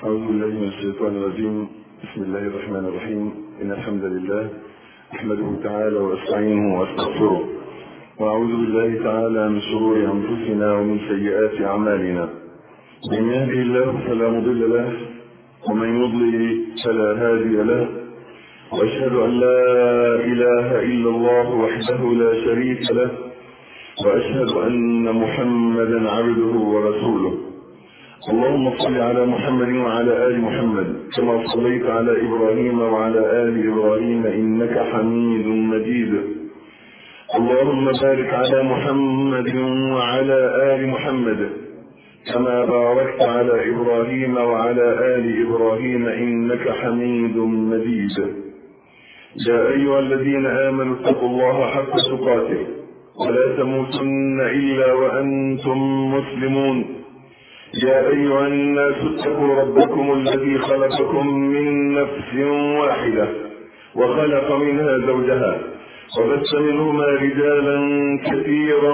أعوذ بالله من الشيطان الرجيم بسم الله الرحمن الرحيم إن الحمد لله أحمده تعالى وأستعينه وأستغفره وأعوذ بالله تعالى من شرور أنفسنا ومن سيئات أعمالنا من يهده الله فلا مضل له ومن يضلل فلا هادي له وأشهد أن لا إله إلا الله وحده لا شريك له وأشهد أن محمدا عبده ورسوله اللهم صل على محمد وعلى آل محمد كما صليت على إبراهيم وعلى آل إبراهيم إنك حميد مجيد اللهم بارك على محمد وعلى آل محمد كما باركت على إبراهيم وعلى آل إبراهيم إنك حميد مجيد يا أيها الذين آمنوا اتقوا الله حق تقاته ولا تموتن إلا وأنتم مسلمون يا أيها الناس اتقوا ربكم الذي خلقكم من نفس واحدة وخلق منها زوجها وبث منهما رجالا كثيرا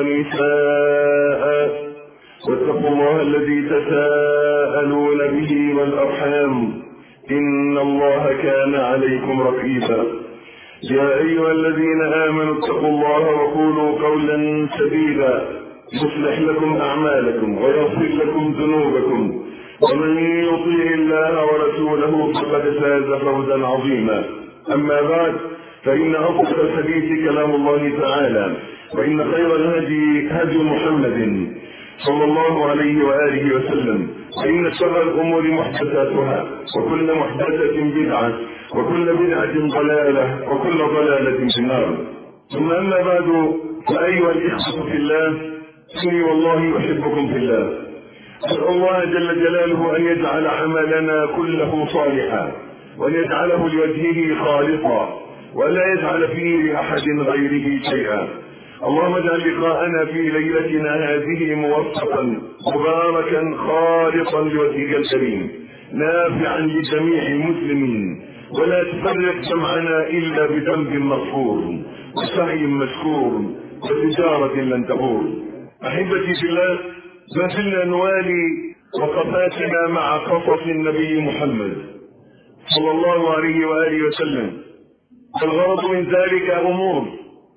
ونساء واتقوا الله الذي تساءلون به والأرحام إن الله كان عليكم رقيبا يا أيها الذين آمنوا اتقوا الله وقولوا قولا سديدا يصلح لكم أعمالكم ويغفر لكم ذنوبكم ومن يطيع الله ورسوله فقد فاز فوزا عظيما أما بعد فإن أصدق الحديث كلام الله تعالى وإن خير الهدي هدي محمد صلى الله عليه وآله وسلم وإن شر الأمور محدثاتها وكل محدثة بدعة وكل بدعة ضلالة وكل ضلالة في النار ثم أما بعد فأيها الإخوة في الله إني والله أحبكم في الله أسأل الله جل جلاله أن يجعل عملنا كله صالحا وأن يجعله لوجهه خالصا ولا يجعل فيه لأحد غيره شيئا اللهم اجعل لقاءنا في ليلتنا هذه موفقا مباركا خالصا لوجهك الكريم نافعا لجميع المسلمين ولا تفرق جمعنا الا بذنب مغفور وسعي مشكور وتجارة لن تبور احبتي في الله ما زلنا نوالي وقفاتنا مع قصص النبي محمد صلى الله عليه واله وسلم والغرض من ذلك امور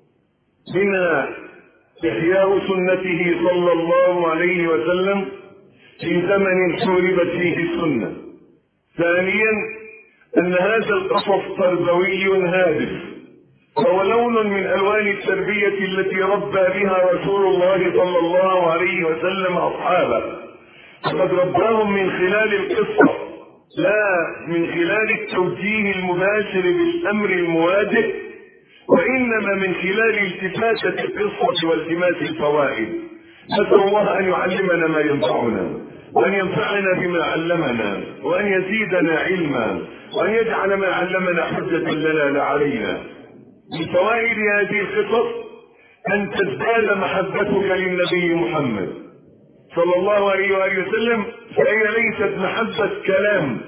منها إحياء سنته صلى الله عليه وسلم في زمن حوربت فيه السنة ثانيا أن هذا القصص تربوي هادف وهو لون من ألوان التربية التي ربى بها رسول الله صلى الله عليه وسلم أصحابه فقد رباهم من خلال القصة لا من خلال التوجيه المباشر بالأمر المواجه وإنما من خلال التفاتة القصة والتماس الفوائد نسأل الله أن يعلمنا ما ينفعنا وأن ينفعنا بما علمنا وأن يزيدنا علما وأن يجعل ما علمنا حجة لنا لا علينا من فوائد هذه القصص أن تزداد محبتك للنبي محمد صلى الله عليه وآله وسلم فهي ليست محبة كلام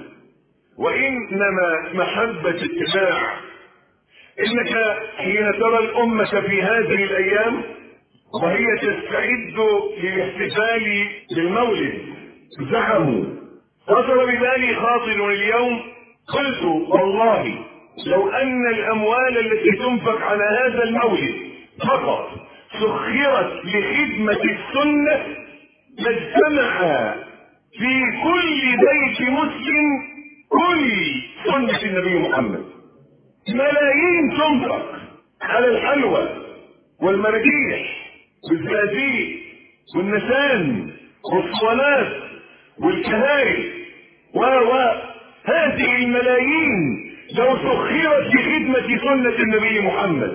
وإنما محبة اتباع انك حين ترى الامة في هذه الايام وهي تستعد للاحتفال بالمولد زعموا خطر ببالي خاطر اليوم قلت والله لو ان الاموال التي تنفق على هذا المولد فقط سخرت لخدمة السنة لاجتمع في كل بيت مسلم كل سنة النبي محمد ملايين تنفق على الحلوى والمراجيح والزقازيق والنسان والصوانات والكهاري و هذه الملايين لو سخرت لخدمة سنة النبي محمد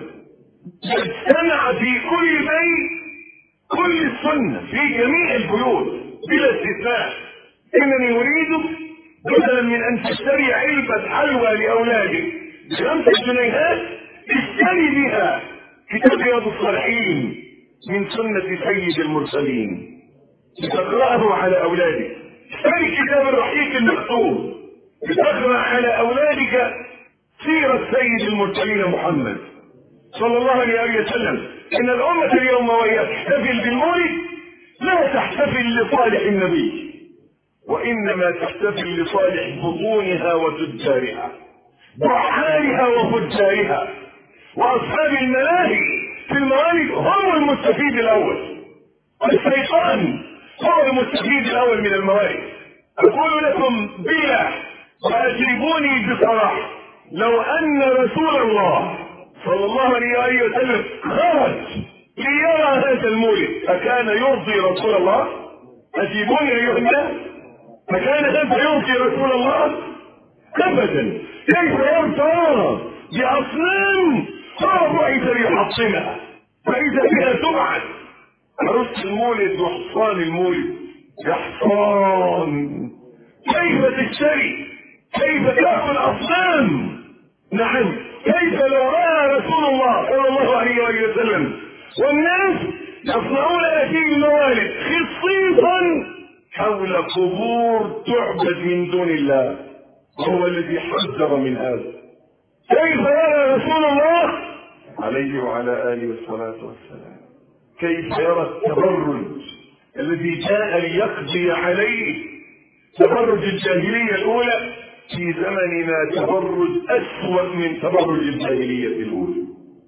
اجتمع في كل بيت كل السنة في جميع البيوت بلا استثناء إنني أريدك بدلا من أن تشتري علبة حلوى لأولادك بخمسة جنيهات اشتري بها كتاب رياض الصالحين من سنة سيد المرسلين لتقرأه على أولادك اشتري كتاب الرحيق المكتوب لتقرأ على أولادك سيرة سيد المرسلين محمد صلى الله عليه وسلم إن الأمة اليوم وهي تحتفل بالمولد لا تحتفل لصالح النبي وإنما تحتفل لصالح بطونها وتجارها ضحالها وفجارها وأصحاب الملاهي في الموالد هم المستفيد الأول الشيطان هو المستفيد الأول من الموالد أقول لكم بالله وأجيبوني بصراحة لو أن رسول الله صلى الله عليه وسلم خرج ليرى هذا المولد أكان يرضي رسول الله؟ أجيبوني أيها الناس فكان هذا يرضي رسول الله ابدا كيف يرضى باصنام هو بعث ليحطمها فاذا بها تبعث عروس المولد وحصان المولد يا حصان كيف تشتري كيف تاكل اصنام نعم كيف لو راى رسول الله صلى الله عليه وآله وسلم والناس يصنعون هذه الموالد خصيصا حول قبور تعبد من دون الله وهو الذي حذر من هذا كيف يرى رسول الله عليه وعلى اله الصلاه والسلام كيف يرى التبرج الذي جاء ليقضي عليه تبرج الجاهليه الاولى في زمننا تبرج اسوا من تبرج الجاهليه الاولى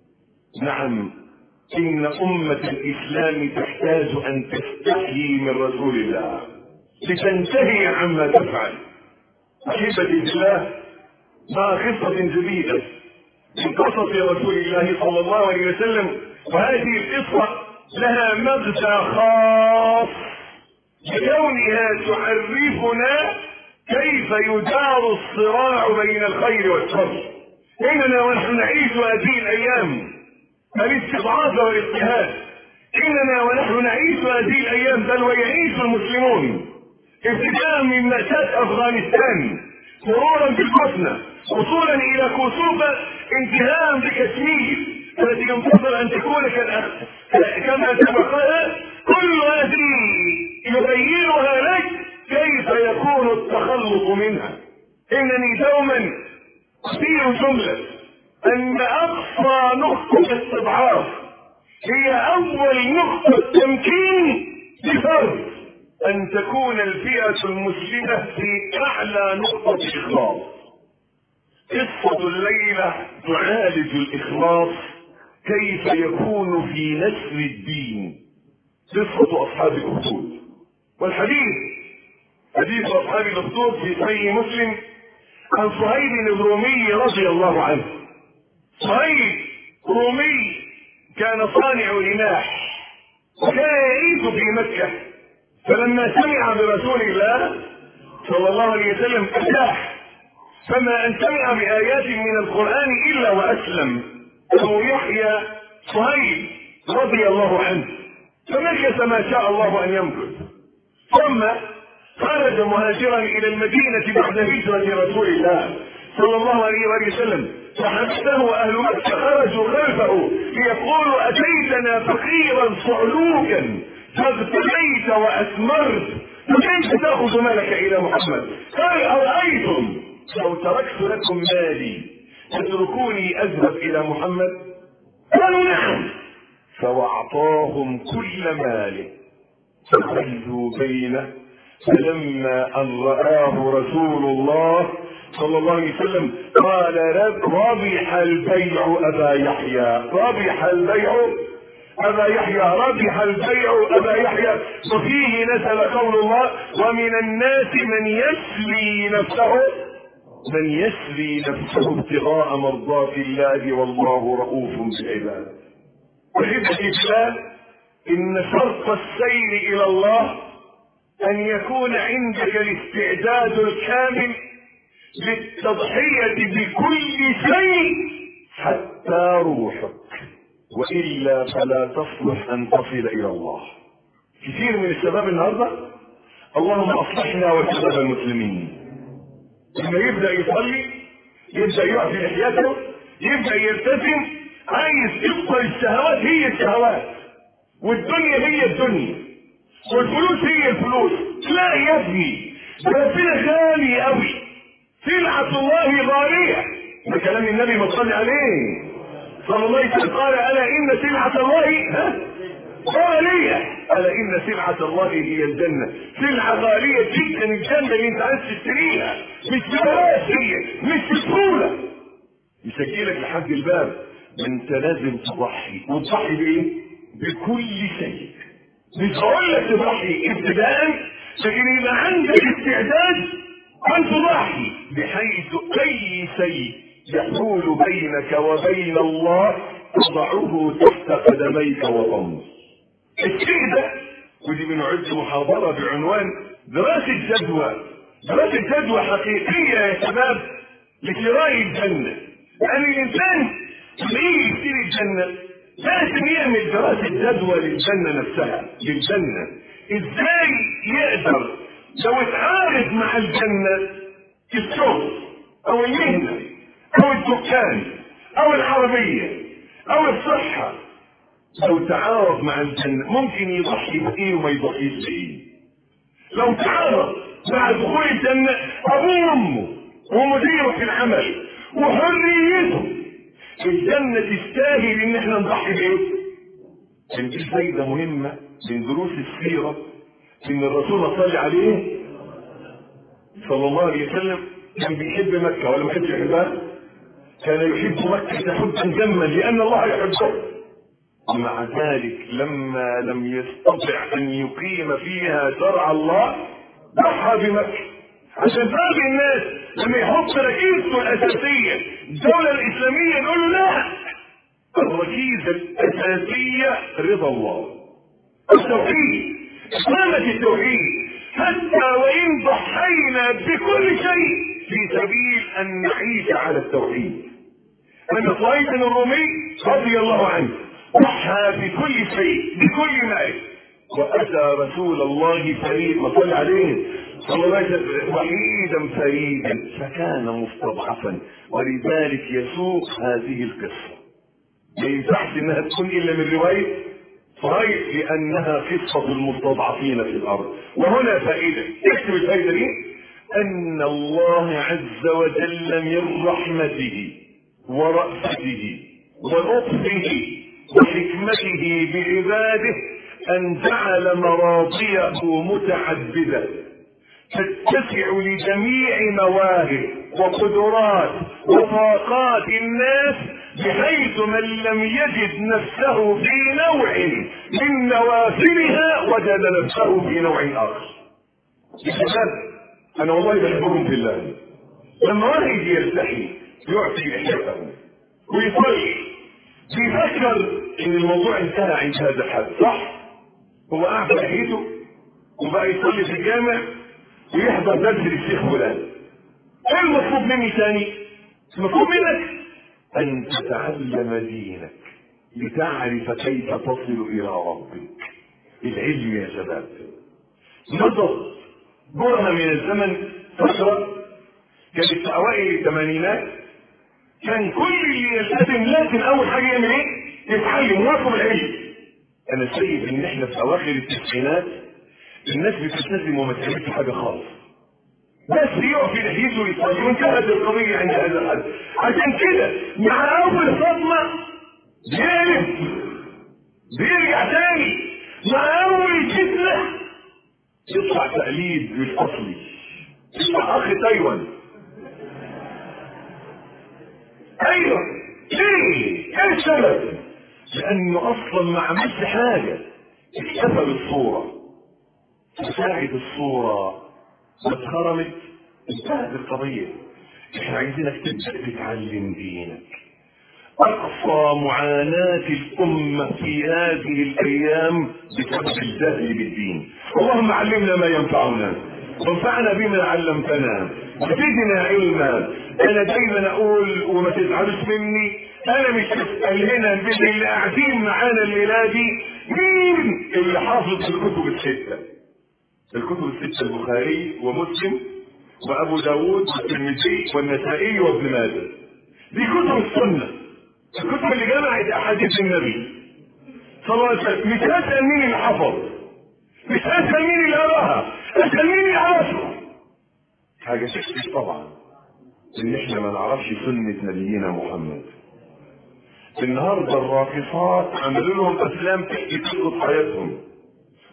نعم ان امه الاسلام تحتاج ان تستحيي من رسول الله لتنتهي عما تفعل احبتي بالله مع قصه جديده من قصص رسول الله صلى الله عليه وسلم وهذه القصه لها مغزى خاص بكونها تعرفنا كيف يدار الصراع بين الخير والشر اننا ونحن نعيش هذه الايام الاستضعاف والاضطهاد اننا ونحن نعيش هذه الايام بل ويعيش المسلمون ابتداء من مأساة افغانستان مرورا بالبوسنة وصولا الى كوسوفا انتهاء بكشمير التي ينتظر ان تكون كما سبقها كل هذه يبينها لك كيف يكون التخلص منها انني دوما اثير جمله ان اقصى نقطه استضعاف هي اول نقطه تمكين لفرد ان تكون الفئه المسلمه في اعلى نقطه اخلاص قصه الليله تعالج الاخلاص كيف يكون في نشر الدين قصه اصحاب الاخدود والحديث حديث اصحاب الاخدود في صحيح مسلم عن صهيب الرومي رضي الله عنه صهيب رومي كان صانع رماح وكان يعيش في مكة فلما سمع برسول الله صلى الله عليه وسلم ارتاح فما ان سمع بآيات من القرآن إلا وأسلم أبو يحيى صهيب رضي الله عنه فمكث ما شاء الله أن يمكث ثم خرج مهاجرا الى المدينة بعد هجرة رسول الله صلى الله عليه وآله وسلم فحبسه اهل مكة خرجوا خلفه ليقولوا اتيتنا فقيرا صعلوكا فاغتنيت واثمرت فكيف تاخذ مالك الى محمد قال ارايتم لو تركت لكم مالي تتركوني اذهب الى محمد قالوا نعم فواعطاهم كل ماله فخلوا بينه فلما ان رآه رسول الله صلى الله عليه وسلم قال رب ربح البيع ابا يحيى ربح البيع ابا يحيى ربح البيع ابا يحيى وفيه نزل قول الله ومن الناس من يسلي نفسه من يسلي نفسه ابتغاء مرضات الله والله رؤوف بالعباد احبتي بالله ان شرط السير الى الله ان يكون عندك الاستعداد الكامل للتضحية بكل شيء حتى روحك والا فلا تصلح ان تصل الى الله كثير من الشباب النهارده اللهم اصلحنا وشباب المسلمين لما يبدا يصلي يبدا يعفي لحيته يبدا يلتزم عايز تبقى الشهوات هي الشهوات والدنيا هي الدنيا والفلوس هي الفلوس لا يا ابني ربنا غالي قوي سلعة الله غالية ده كلام النبي ما صلي عليه صلى الله عليه وسلم قال الا ان سلعة الله ها غالية الا ان سلعه الله هي الجنه سلعه غاليه جدا الجنه اللي انت عايز تشتريها مش ببلاش هي مش بسهوله يسجلك لحد الباب انت لازم تضحي وتضحي بايه بكل شيء مش هقول لك تضحي ابتداء لكن يبقى عندك استعداد ان تضحي بحيث اي شيء يحول بينك وبين الله تضعه تحت قدميك وتمضي الشيء ده ودي بنعد محاضرة بعنوان دراسة جدوى دراسة جدوى حقيقية يا شباب لشراء الجنة لأن الإنسان لما يجي يشتري الجنة لازم يعمل دراسة جدوى للجنة نفسها للجنة ازاي يقدر لو اتعارض مع الجنة الشغل او المهنة او الدكان او العربية او الصحة لو تعارض مع الجنة ممكن يضحي بايه وما يضحيش بايه لو تعارض مع دخول الجنة ابوه وامه ومديره في العمل وحريته الجنة تستاهل ان احنا نضحي بايه كان في فايدة مهمة من دروس السيرة ان الرسول صلى عليه صلى الله عليه وسلم كان بيحب مكة ولا ما كانش يحبها كان يحب مكة حبا جما لان الله يحبه ومع ذلك لما لم يستطع ان يقيم فيها شرع الله ضحى بمكة عشان باقي الناس لما يحط ركيزته الاساسية الدولة الاسلامية يقول له لا الركيزة الاساسية رضا الله التوحيد إقامة التوحيد حتى وإن ضحينا بكل شيء في سبيل أن نعيش على التوحيد أن صهيب الرومي رضي الله عنه ضحى بكل شيء بكل مال وأتى رسول الله فريد وصلى عليه صلى الله عليه وسلم وحيدا فريدا فكان مستضعفا ولذلك يسوق هذه القصة ما ينفعش انها تكون الا من روايه صحيح لأنها قصة المستضعفين في الأرض وهنا فائدة اكتب الفائدة دي أن الله عز وجل من رحمته ورأفته ولطفه وحكمته بعباده أن جعل مراضيه متعددة تتسع لجميع مواهب وقدرات وطاقات الناس بحيث من لم يجد نفسه في نوع من نوافلها وجد نفسه في نوع اخر. يا شباب انا والله بحبكم في الله. لما واحد يرتحي يعطي لحيته ويصلي بيفكر ان الموضوع انتهى عند هذا الحد صح؟ هو قاعد لحيته وبقى يصلي في الجامع ويحضر درس للشيخ فلان. ايه المطلوب مني تاني؟ المطلوب منك أن تتعلم دينك لتعرف كيف تصل إلى ربك العلم يا شباب نظر جرة من الزمن فترة كانت في أوائل الثمانينات كان كل اللي يلتزم لازم أول حاجة يعمل إيه؟ يتعلم ويطلب العلم أنا شايف إن إحنا في أواخر التسعينات الناس بتلتزم وما تعملش حاجة خالص بس يقف في لحيته ويصلي وانتهت القضية عند هذا الحد عشان كده مع أول صدمة بيقلب بيرجع تاني مع أول فتنة يطلع تقليد مش أصلي يطلع أخ تايوان أيوه ليه؟ إيه السبب؟ لأنه أصلا ما عملش حاجة اكتفى بالصورة ساعد الصورة واتخرمت انتهت القضية احنا عايزينك تبدأ تتعلم دينك أقصى معاناة الأمة في هذه الأيام بسبب الجهل بالدين اللهم علمنا ما ينفعنا وانفعنا بما علمتنا وزدنا علما انا دايما اقول وما تزعلوش مني انا مش بسال هنا من اللي قاعدين معانا الليله دي مين اللي حافظ الكتب السته الكتب الستة البخاري ومسلم وأبو داود والترمذي والنسائي وابن ماجه دي كتب السنة الكتب اللي جمعت أحاديث النبي صلى الله عليه وسلم مش أسأل مين اللي حفظ مش أسأل مين اللي قراها أسأل مين اللي عرفها حاجة تكفي طبعا إن إحنا ما نعرفش سنة نبينا محمد النهارده الراقصات عملوا لهم أفلام تحكي قصة حياتهم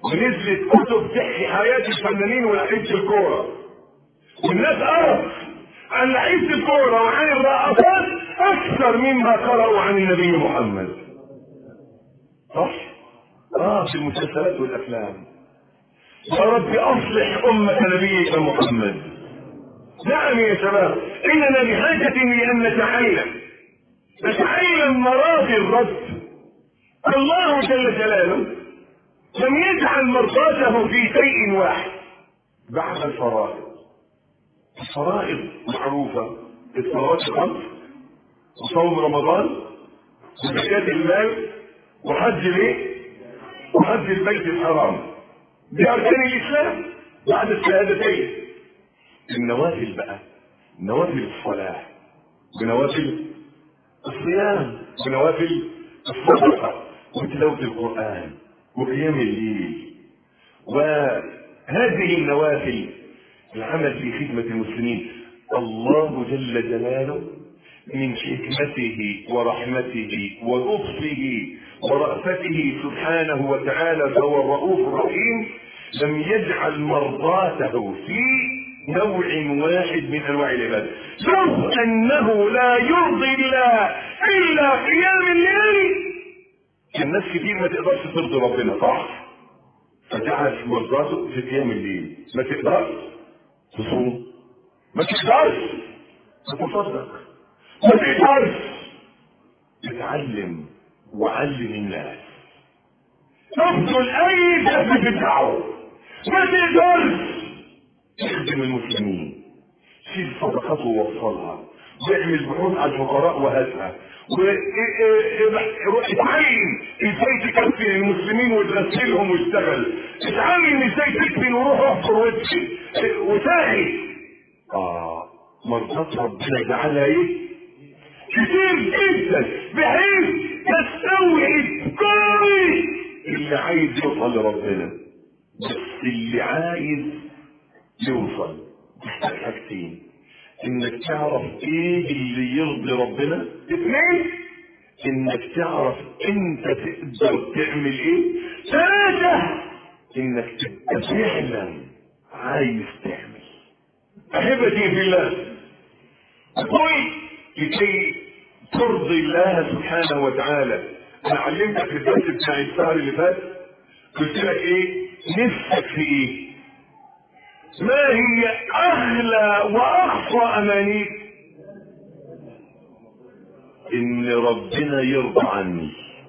ونزلت كتب تحكي حياة الفنانين ولعيبة الكورة والناس قرف عن لعيبة الكورة وعن الرقصات أكثر مما قرأوا عن النبي محمد صح؟ اه في المسلسلات والأفلام يا رب أصلح أمة نبيك محمد نعم يا شباب إننا بحاجة لأن نتعلم نتعلم مراضي الرب الله جل جلاله لم يجعل مرضاته في شيء واحد بعد الفرائض الفرائض معروفة الصلوات الخمس وصوم رمضان وزكاة المال وحج الايه؟ وحج البيت الحرام دي أركان الإسلام بعد الشهادتين النوافل بقى نوافل الصلاة ونوافل الصيام ونوافل الصدقة وتلاوة القرآن وقيام الليل وهذه النوافل العمل في خدمة المسلمين الله جل جلاله من حكمته ورحمته ولطفه ورأفته سبحانه وتعالى فهو الرؤوف الرحيم لم يجعل مرضاته في نوع واحد من انواع العباده لو انه لا يرضي الله الا قيام الليل الناس كتير ما تقدرش ترضي ربنا صح فجعل مرضاته في قيام الليل ما تقدرش تصوم ما تقدرش تتصدق ما تقدرش تتعلم وعلم الناس افضل اي شاب في الدعوه ما تقدرش تخدم المسلمين شيل صدقاته ووصلها واعمل بحوث على الفقراء وهاتها اتعلم ازاي تكفي المسلمين وتغسلهم واشتغل اتعلم ازاي تكفي وروح احفر وابكي وساعد اه مرضات ربنا جعلها ايه كتير جدا بحيث تستوعب كل اللي عايز يوصل لربنا بس اللي عايز يوصل محتاج حاجتين انك تعرف ايه اللي يرضي ربنا اثنين انك تعرف انت تقدر تعمل ايه ثلاثة انك تبقى فعلا عايز تعمل احبتي في الله اقول لكي ترضي الله سبحانه وتعالى انا علمتك في الدرس بتاع الشهر اللي فات قلت لك ايه نفسك في ايه ما هي اغلى واقصى امانيك ان ربنا يرضى عني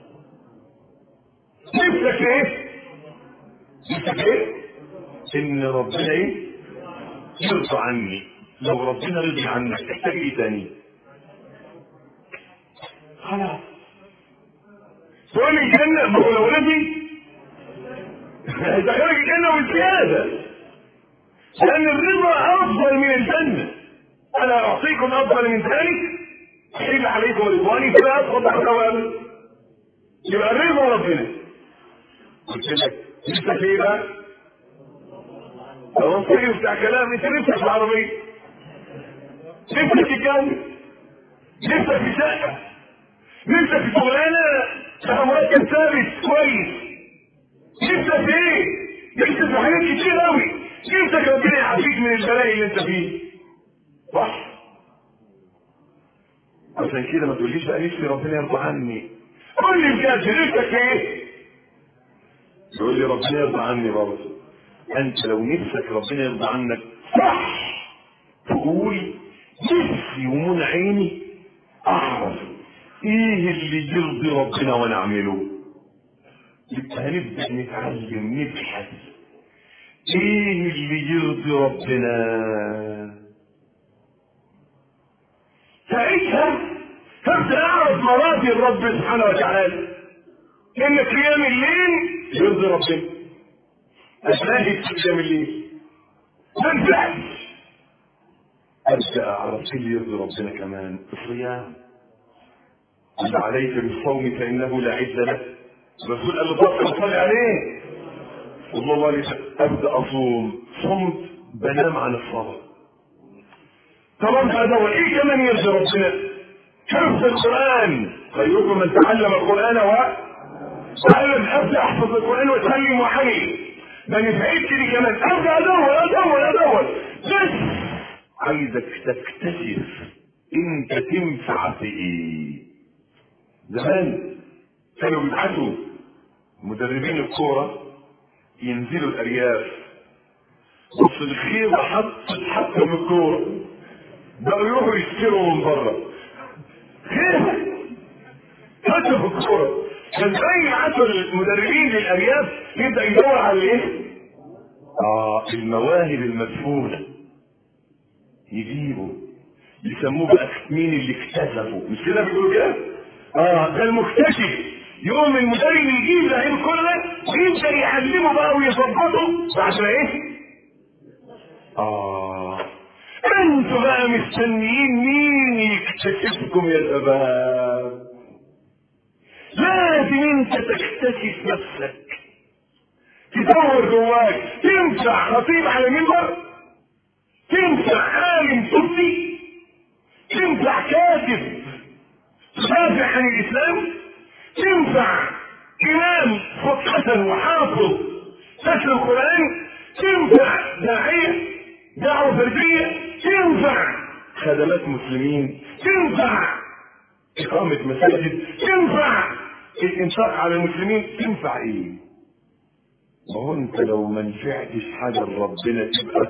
نفسك ايه نفسك ايه ان ربنا ايه يرضى عني لو ربنا رضي عنك تحتاج ايه تاني خلاص تقول الجنة ما هو لو رضي هيدخلك الجنة والزيادة لأن الرضا أفضل من الجنة ألا أعطيكم أفضل من ذلك أحل عليكم رضواني فلا أسقط عن ثوابه يبقى الرضا ربنا قلت لك نفسك إيه بقى؟ لو انصري بتاع كلام انت نفسك في العربية نفسك في الجنة نفسك في شقة نفسك في شغلانة لها مرتب ثابت كويس نفسك في ايه؟ نفسك في حاجات كتير قوي نفسك ربنا يعافيك من البلاء اللي انت فيه صح عشان كده ما تقوليش بقى نفسي ربنا يرضى عني قول لي بجد نفسك في ايه؟ يقول لي ربنا يرضى عني برضه انت لو نفسك ربنا يرضى عنك صح تقول نفسي ومن عيني اعرف ايه اللي يرضي ربنا وانا اعمله يبقى هنبدا نتعلم نبحث ايه اللي يرضي ربنا ساعتها هبدا اعرف مراتي الرب سبحانه وتعالى ان قيام الليل يرضي ربنا أشاهد في قيام الليل ما انفعش أبدأ أعرف إيه اللي يرضي ربنا كمان الصيام قل عليك بالصوم فإنه لا عز له الرسول قال له بطل صلي عليه صلى الله عليه وسلم أبدأ أصوم صمت بنام عن الصلاة طبعا هذا وإيه كمان يرضي ربنا حفظ القرآن خيركم من تعلم القرآن و تعلم أبدأ أحفظ القرآن وأتعلم عليه ما نفعتش دي كمان ارجع ادور ادور ادور بس عايزك تكتشف انت تنفع في ايه زمان كانوا بيبعتوا مدربين الكوره ينزلوا الارياف بص الخيمه حط حط من الكوره بقوا يروحوا يشتروا من بره خيمه حطوا في الكوره كان زي عشر المدربين للارياف يبدا يدور على ايه؟ اه المواهب المدفونه يجيبوا يسموه بقى مين اللي اكتشفوا مش كده بيقولوا كده؟ اه ده المكتشف يقوم المدرب يجيب لعيب كله ويبدا يعلمه بقى ويظبطه بعد ما ايه؟ اه انتوا بقى مستنيين مين يكتشفكم يا شباب لازم انت تكتشف نفسك تدور جواك تنفع خطيب على منبر تنفع عالم طبي تنفع كاتب تدافع عن الاسلام تنفع امام فقه وحافظ تتلو القران تنفع داعيه دعوه فرديه تنفع خدمات مسلمين تنفع إقامة مساجد تنفع الإنفاق على المسلمين تنفع إيه؟ ما هو أنت لو ما نفعتش حاجة لربنا تبقى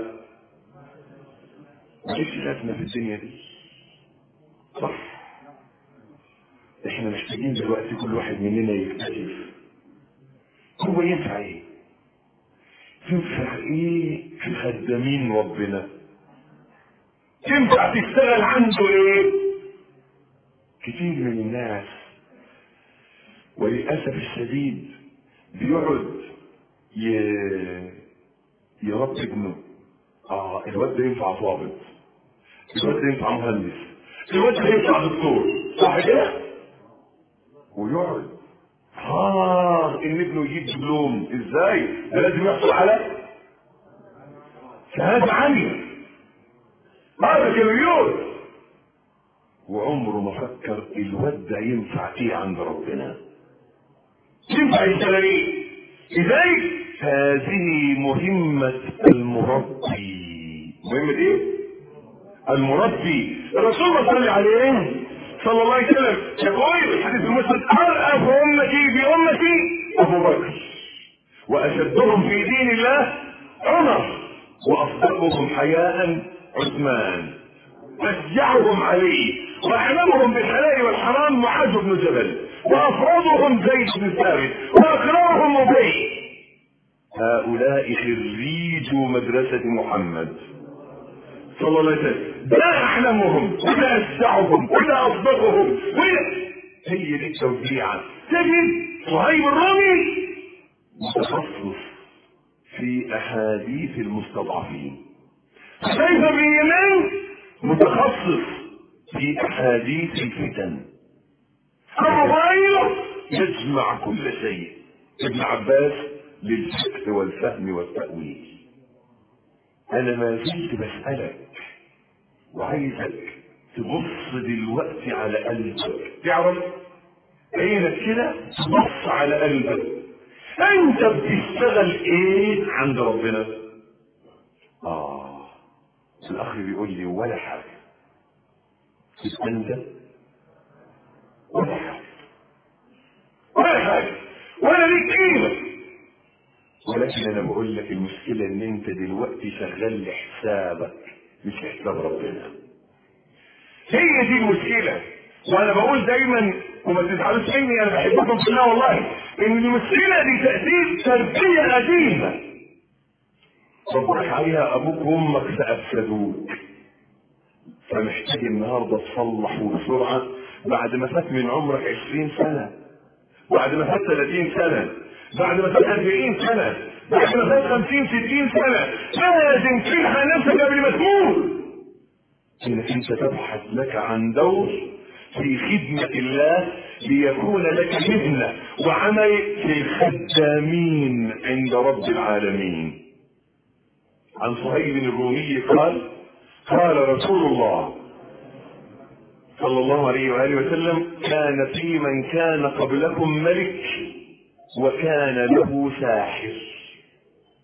مالكش لازمة في الدنيا دي صح احنا محتاجين دلوقتي كل واحد مننا يكتشف هو ينفع ايه تنفع ايه في خدامين ربنا تنفع تشتغل عنده ايه كتير من الناس وللأسف الشديد بيقعد ي... يربي ابنه اه الواد ده ينفع ضابط الواد ده ينفع مهندس الواد ده ينفع دكتور صح كده؟ ويقعد اه ان ابنه يجيب دبلوم ازاي؟ ده لازم يحصل على شهاده عاليه هذا كمليون وعمره ما فكر الواد ده ينفع ايه عند ربنا ينفع يشتغل ايه لذلك هذه مهمة المربي مهمة ايه المربي الرسول صلى الله عليه صلى الله عليه وسلم يقول الحديث المسلم ارأف امتي بامتي ابو بكر واشدهم في دين الله عمر واصدقهم حياء عثمان أشجعهم عليه وأعلمهم بالحلال والحرام معاذ بن جبل وأفرضهم زيد بن ثابت وأقرارهم أبي هؤلاء خريجوا مدرسة محمد صلى الله عليه وسلم لا أعلمهم ولا أشجعهم ولا أصدقهم ولا هي دي التوزيعة تجد صهيب الرامي متخصص في أحاديث المستضعفين كيف بن يمان متخصص في احاديث الفتن ابو هريره يجمع كل شيء ابن عباس للفقه والفهم والتاويل انا ما زلت بسالك وعايزك تبص دلوقتي على قلبك تعرف عينك كده تبص على قلبك انت بتشتغل ايه عند ربنا اه الاخ بيقول لي ولا حاجه انت ولا حاجه ولا حاجه ولا ليك قيمه ولكن انا بقول لك المشكله ان انت دلوقتي شغال لحسابك مش حساب ربنا هي دي المشكله وانا بقول دايما وما تزعلوش مني انا بحبكم في الله والله ان المشكله دي تاثير تربيه قديمه صبرك عليها ابوك وامك فافسدوك فمحتاج النهارده تصلح وبسرعه بعد ما فات من عمرك 20 سنه بعد ما فات 30 سنه بعد ما فات 40 سنه بعد ما فات 50 60 سنه لازم تلحق نفسك قبل ما تموت انك انت تبحث لك عن دور في خدمة الله ليكون لك مهنة وعمل في الخدامين عند رب العالمين عن صهيب الرومي قال قال رسول الله صلى الله عليه وآله وسلم كان في من كان قبلكم ملك وكان له ساحر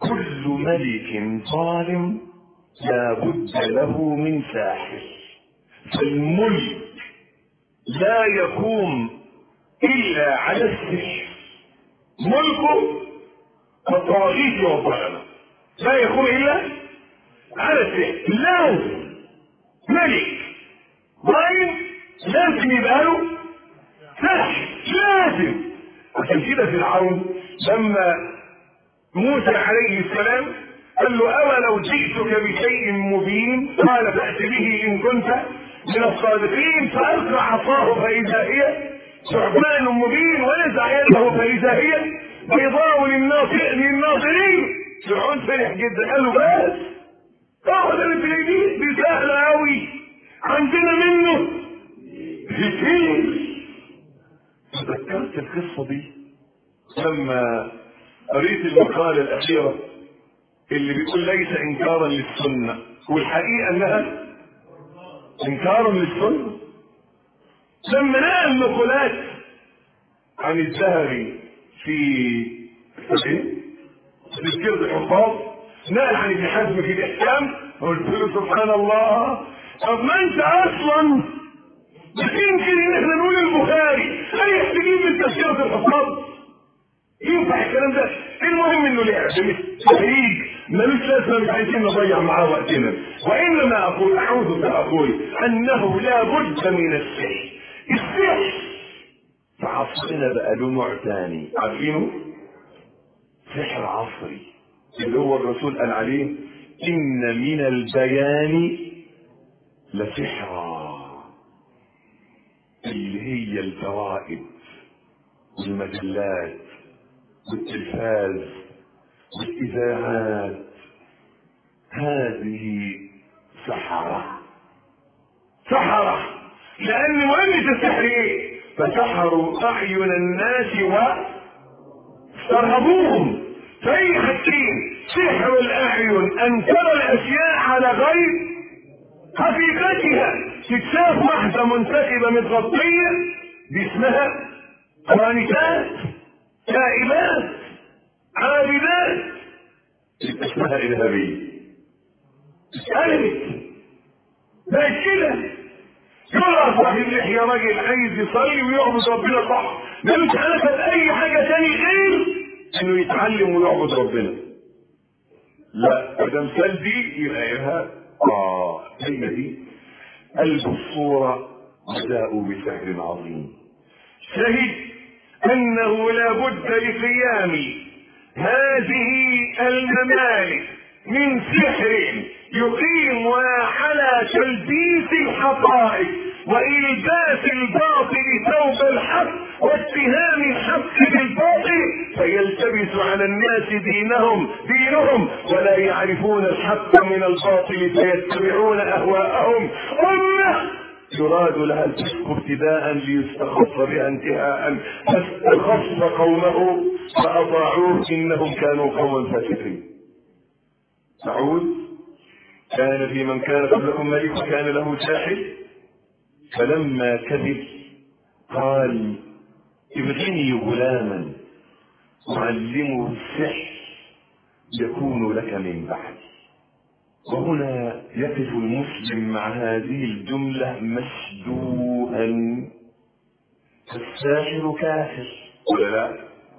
كل ملك ظالم لا بد له من ساحر فالملك لا يقوم الا على السحر ملكه الطواغيت والظلمه لا يقوم الا على السحر لازم ملك ظالم لازم يبقى له سحر لازم عشان كده فرعون لما موسى عليه السلام قال له أولو جئتك بشيء مبين قال فأت به إن كنت من الصادقين فألقى عصاه فإذا هي ثعبان مبين ونزع يده فإذا هي بيضاء للناظرين فرعون فرح جدا قال له بس اخذ اللي في ايديك دي سهلة أوي عندنا منه كتير تذكرت القصة دي لما قريت المقالة الأخيرة اللي بيقول ليس إنكارا للسنة والحقيقة أنها إنكارا للسنة لما نقل نقولات عن الذهبي في تذكرة الحفاظ نقل عن ابن حزم في الإحكام قلت له سبحان الله طب ما أنت أصلا يمكن ان احنا نقول البخاري هل تجيب من تذكرة الحفاظ ينفع الكلام ده المهم انه لعب تهريج ملوش لازمه مش عايزين نضيع معاه وقتنا وانما اقول اعوذ فاقول انه لا بد من السحر السحر في عصرنا بقى له نوع ثاني عارفينه سحر عصري اللي هو الرسول قال عليه ان من البيان لسحرا اللي هي الفوائد والمجلات والتلفاز والإذاعات هذه سحرة سحرة لأن مهمة السحر إيه؟ فسحروا أعين الناس واسترهبوهم فأي حاجتين سحر الأعين أن ترى الأشياء على غير حقيقتها تتشاف واحدة منتخبة متغطية دي اسمها قانتات تائبات عابدات اسمها إرهابية اتقلبت بقت كده يقول صاحب اللحية راجل عايز يصلي ويعبد ربنا صح ملوش علاقة بأي حاجة تاني غير إنه يتعلم ويعبد ربنا لا ده مثال دي يبقى إرهاب آه هي دي قلب الصورة بداءوا بسحر عظيم شهد أنه لا بد لقيام هذه الممالك من سحر يقيم على تلبيس الحقائق وإلباس الباطل ثوب الحق واتهام الحق بالباطل فيلتبس على الناس دينهم دينهم ولا يعرفون الحق من الباطل فيتبعون أهواءهم أمة يراد لها الفسق ابتداء ليستخف بها انتهاء فاستخف قومه فأطاعوه إنهم كانوا قوما فاسقين نعود كان في من كان قبلكم ملك كان له ساحر فلما كذب قال ابغني غلاما أعلمه السحر يكون لك من بعدي وهنا يقف المسلم مع هذه الجملة مشدوها الساحر كافر ولا لا؟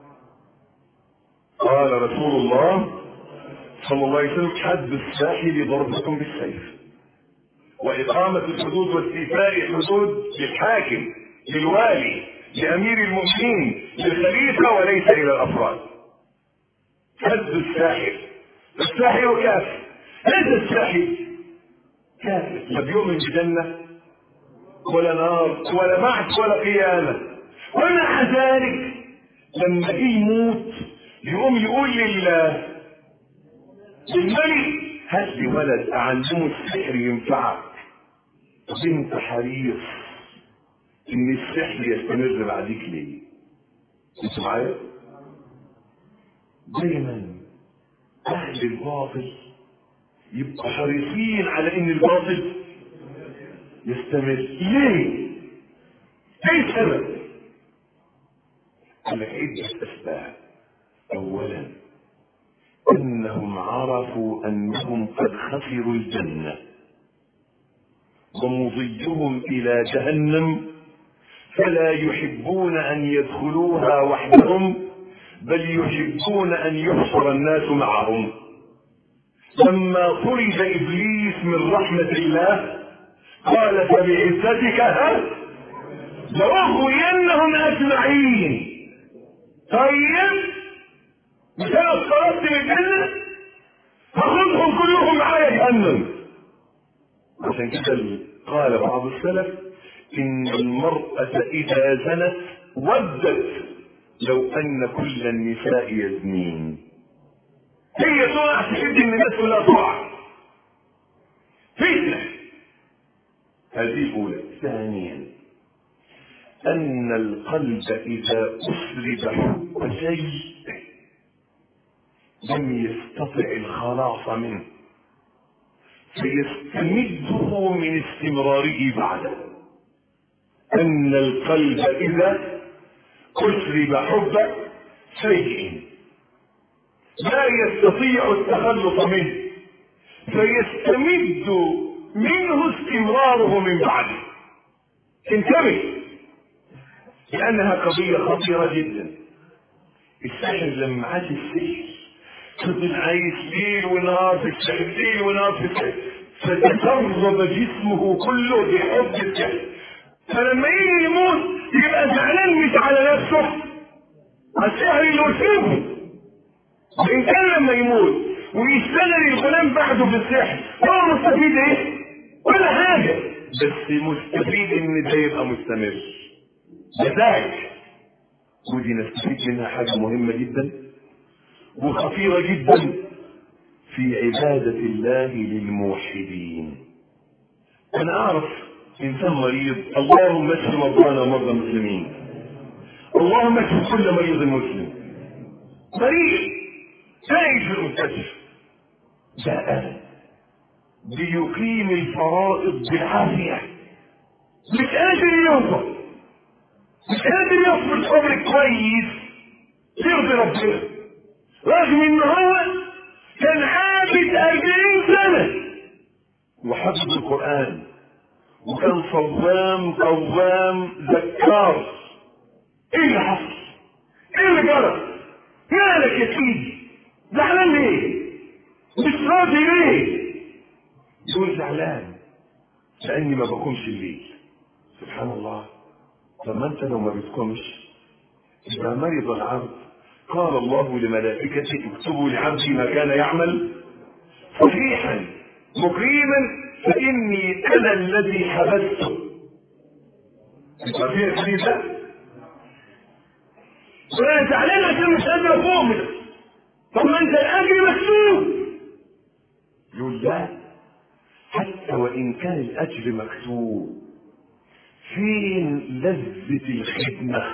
قال رسول الله صلى الله عليه وسلم حد الساحر ضربكم بالسيف وإقامة الحدود واستيفاء الحدود للحاكم للوالي لأمير المؤمنين للخليفة وليس إلى الأفراد حد الساحر الساحر كافر هذا الساحر كافر لا بيؤمن بجنة ولا نار ولا بعث ولا قيامة ومع ذلك لما جه يموت يقوم يقول لله للملك هات لي ولد أعلمه السحر ينفعك انت حريص ان السحر يستمر بعديك ليه انت معايا دايما اهل الباطل يبقى حريصين على ان الباطل يستمر ليه ايه السبب قال لك عدة اسباب اولا انهم عرفوا انهم قد خسروا الجنه ومضيهم الى جهنم فلا يحبون ان يدخلوها وحدهم بل يحبون ان يحشر الناس معهم لما طرد ابليس من رحمه الله قال فبعزتك ها لاغوينهم اجمعين طيب مش انا افترضت الجنه هاخدهم كلهم معايا جهنم عشان كده قال بعض السلف ان المرأة اذا زنت ودت لو ان كل النساء يزنين هي تقع تشد ان الناس كلها تقع فتنة هذه الاولى ثانيا ان القلب اذا اسرد حب شيء لم يستطع الخلاص منه فيستمده من استمراره بعده ان القلب اذا اسرب حب شيء لا يستطيع التخلص منه فيستمد منه استمراره من بعده انتبه لانها قضيه خطيره جدا السحر لما عاش السحر فضل عايش ليل ونهار في السحر ليل ونهار في السحر فتسرب جسمه كله بحب السحر فلما يجي يموت يبقى زعلان مش على نفسه على السحر اللي وسيبه وان كان لما يموت ويشتغل الغلام بعده في السحر هو مستفيد ايه؟ ولا حاجه بس مستفيد ان ده يبقى مستمر مزاج ودي نستفيد منها حاجه مهمه جدا وخطيرة جدا في عبادة الله للموحدين أنا أعرف إنسان مريض اللهم اشف مرضانا ومرضى المسلمين اللهم اشف كل مريض مسلم مريض عايش في المستشفى ده بيقيم الفرائض بعافية مش قادر يوصل مش قادر يصبر صبر كويس يرضي ربنا رغم ان هو كان عابد أربعين سنة وحفظ القرآن وكان صوام قوام ذكار ايه اللي حصل؟ ايه اللي جرى؟ مالك يا سيدي؟ زعلان ليه؟ مش راضي ليه؟ يقول زعلان لاني ما بقومش الليل سبحان الله طب ما انت لو ما بتقومش يبقى مرض العبد قال الله لملائكته اكتبوا لعبدي ما كان يعمل صحيحا مقيما فاني انا الذي حبسته عارفين الحديث ده؟ وانا زعلان عشان مش قادر اقوم طب ما انت الاجر مكتوب يقول لا حتى وان كان الاجر مكتوب فين لذة الخدمة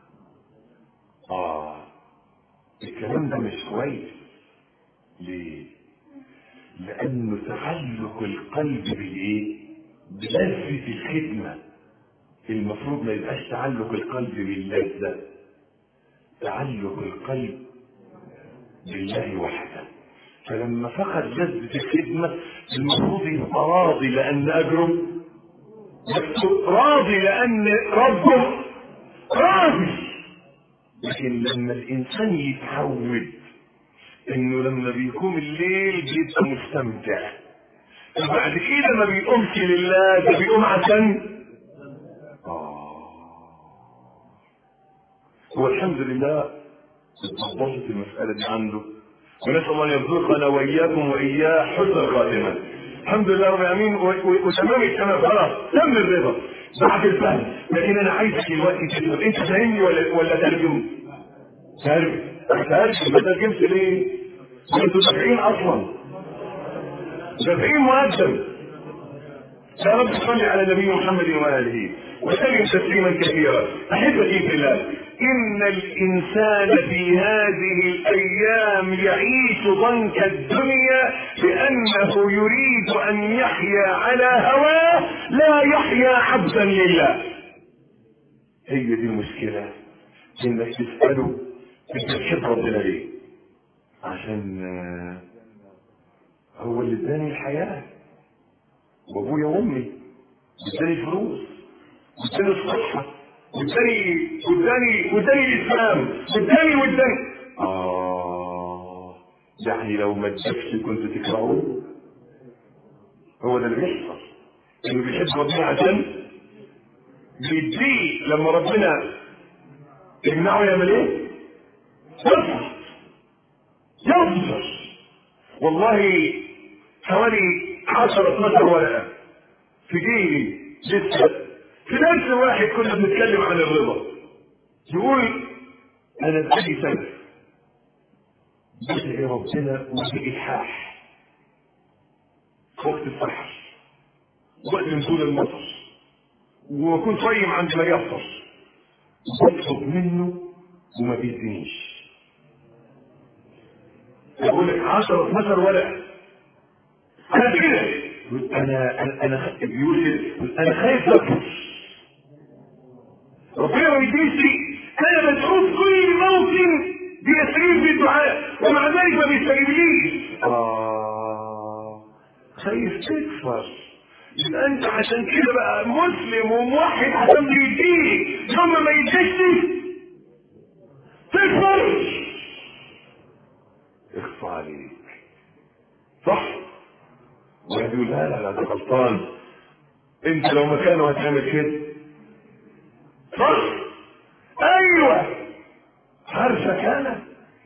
اه الكلام ده مش كويس ليه لانه تعلق القلب بالايه بلذة الخدمة المفروض ما يبقاش تعلق القلب باللذة تعلق القلب بالله وحده فلما فقد لذة الخدمة المفروض يبقى راضي لأن أجره مكتوب راضي لأن ربه راضي لكن لما الإنسان يتعود إنه لما بيقوم الليل بيبقى مستمتع وبعد كده ما بيقومش لله ده بيقوم عشان هو الحمد لله اتضبطت المسألة دي عنده ونسأل الله أن يرزقنا وإياكم وإياه حسن الخاتمة الحمد لله رب العالمين وتمام التمام خلاص تم الرضا بعد الفهم لكن أنا عايزك دلوقتي تفهم أنت فاهمني ولا ولا ترجم؟ ترجم ترجم ما ترجمش ليه؟ أنتوا دافعين أصلا دافعين مقدم يا رب صل على نبي محمد وآله وسلم تسليما كثيرا أحبتي في الله إن الإنسان في هذه الأيام يعيش ضنك الدنيا لأنه يريد أن يحيا على هواه لا يحيا عبدا لله هي دي المشكلة إنك تسأله أنت تحب ربنا ليه؟ عشان آه، هو اللي اداني الحياه وابويا وامي واداني فلوس واداني الصحه واداني واداني واداني الاسلام واداني واداني اه يعني لو ما ادكش كنت تكرهه هو ده اللي بيحصل انه بيحب ربنا عشان بيديه لما ربنا يمنعه يعمل ايه؟ يصبر يصبر والله حوالي 10 12 ورقه في جيبي لسه في درس واحد كنا بنتكلم عن الرضا يقول انا بقالي سنه بدعي ربنا وبإلحاح في وقت السحر وقت نزول المطر وكنت صايم عند ما يفطر بطلب منه وما بيدينيش يقول لك 10 12 ورقه انا كده يقول انا انا انا بيقول كده انا خايف اكبر ربنا ما بيدينيش لي انا بدعوه في كل موطن بيستجيب في الدعاء ومع ذلك ما بيستجيبليش اه خايف تكفر يبقى انت عشان كده بقى مسلم وموحد عشان بيديك يوم ما يديكش تكفر اخفى عليك صح واحد يقول لا لا لا ده غلطان انت لو مكانه هتعمل كده صح ايوه عارفك انا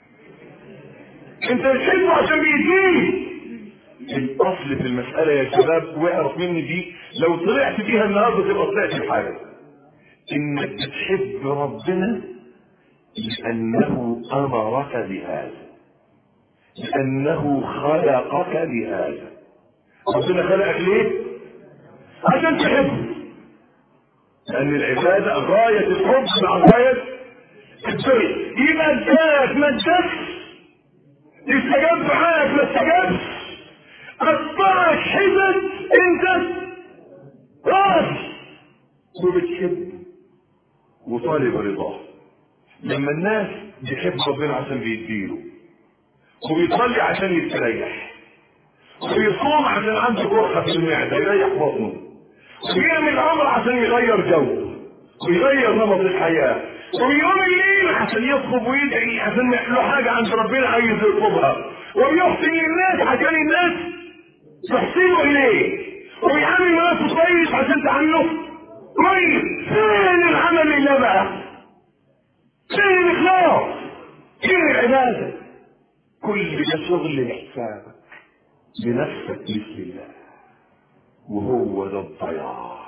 انت بتحبه عشان بيديك الاصل في المسألة يا شباب واعرف مني دي لو طلعت بيها النهارده تبقى طلعت بحاجة انك بتحب ربنا لانه امرك بهذا لانه خلقك بهذا ربنا خلقك ليه عشان تحبه لان العبادة غاية الحب مع غاية الدنيا يبقى اداك ما اداكش استجاب معاك ما استجابش قطعك حزن انت راس وبتحبه وطالب رضاه لما الناس بيحب ربنا عشان بيديله وبيصلي عشان يستريح وبيصوم عشان عنده جرحه في المعده يريح بطنه وبيعمل عمر عشان يغير جو ويغير نمط الحياه وبيقوم الليل عشان يطلب ويدعي عشان له حاجه عند ربنا عايز يطلبها وبيحسن للناس عشان الناس تحسنوا اليه وبيعامل نفسه كويس عشان تعامله كويس فين العمل لله بقى؟ فين الاخلاص؟ فين العباده؟ كل ده شغل لحسابك لنفسك مثل الله وهو ده الضياع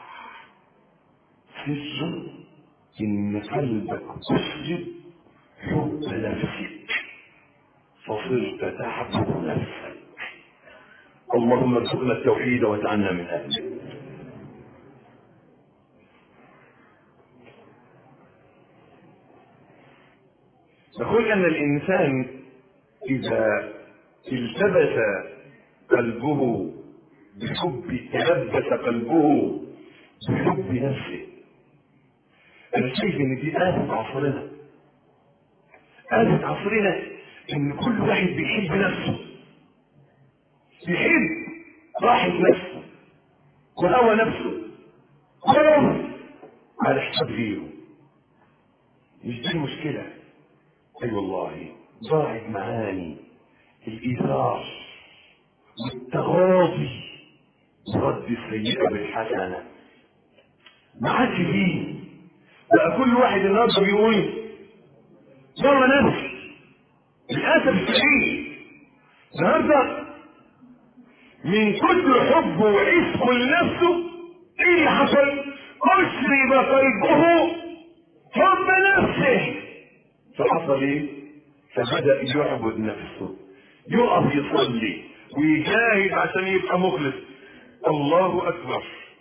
سر ان قلبك اسجد حب نفسك فصرت تعبد نفسك اللهم ارزقنا التوحيد واجعلنا من اهله نقول ان الانسان اذا التبس قلبه بحب تلبس قلبه بحب نفسه انا شايف ان دي آفة عصرنا آفة عصرنا ان كل واحد بيحب نفسه بيحب راحة نفسه وهوى نفسه ولو على حساب غيره مش دي المشكلة اي أيوة والله ضاعت معاني الايثار والتغاضي ورد السيئة بالحسنة ما عادش فيه بقى كل واحد النهارده بيقول ضر نفسي للاسف الشديد النهارده من كتر حبه وعشقه لنفسه ايه اللي حصل؟ اشرب قلبه حب نفسه فحصل ايه؟ فبدا يعبد نفسه يقف يصلي ويجاهد عشان يبقى مخلص الله اكبر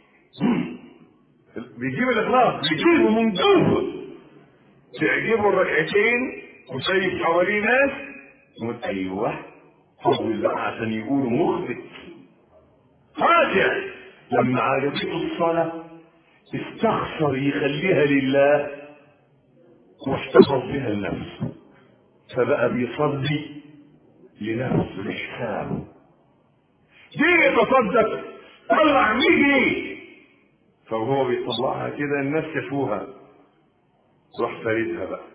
بيجيب الاخلاص بيجيبه من جوه تعجبه الركعتين وشايف حواليه ناس يقول ايوه حول بقى عشان يقولوا مخبت خاشع لما عجبته الصلاة استخسر يخليها لله واحتفظ بها لنفسه فبقى بيصلي لنفسه لحسابه جه يتصدق طلع 100 جنيه فهو بيطلعها كده الناس شافوها راح فاردها بقى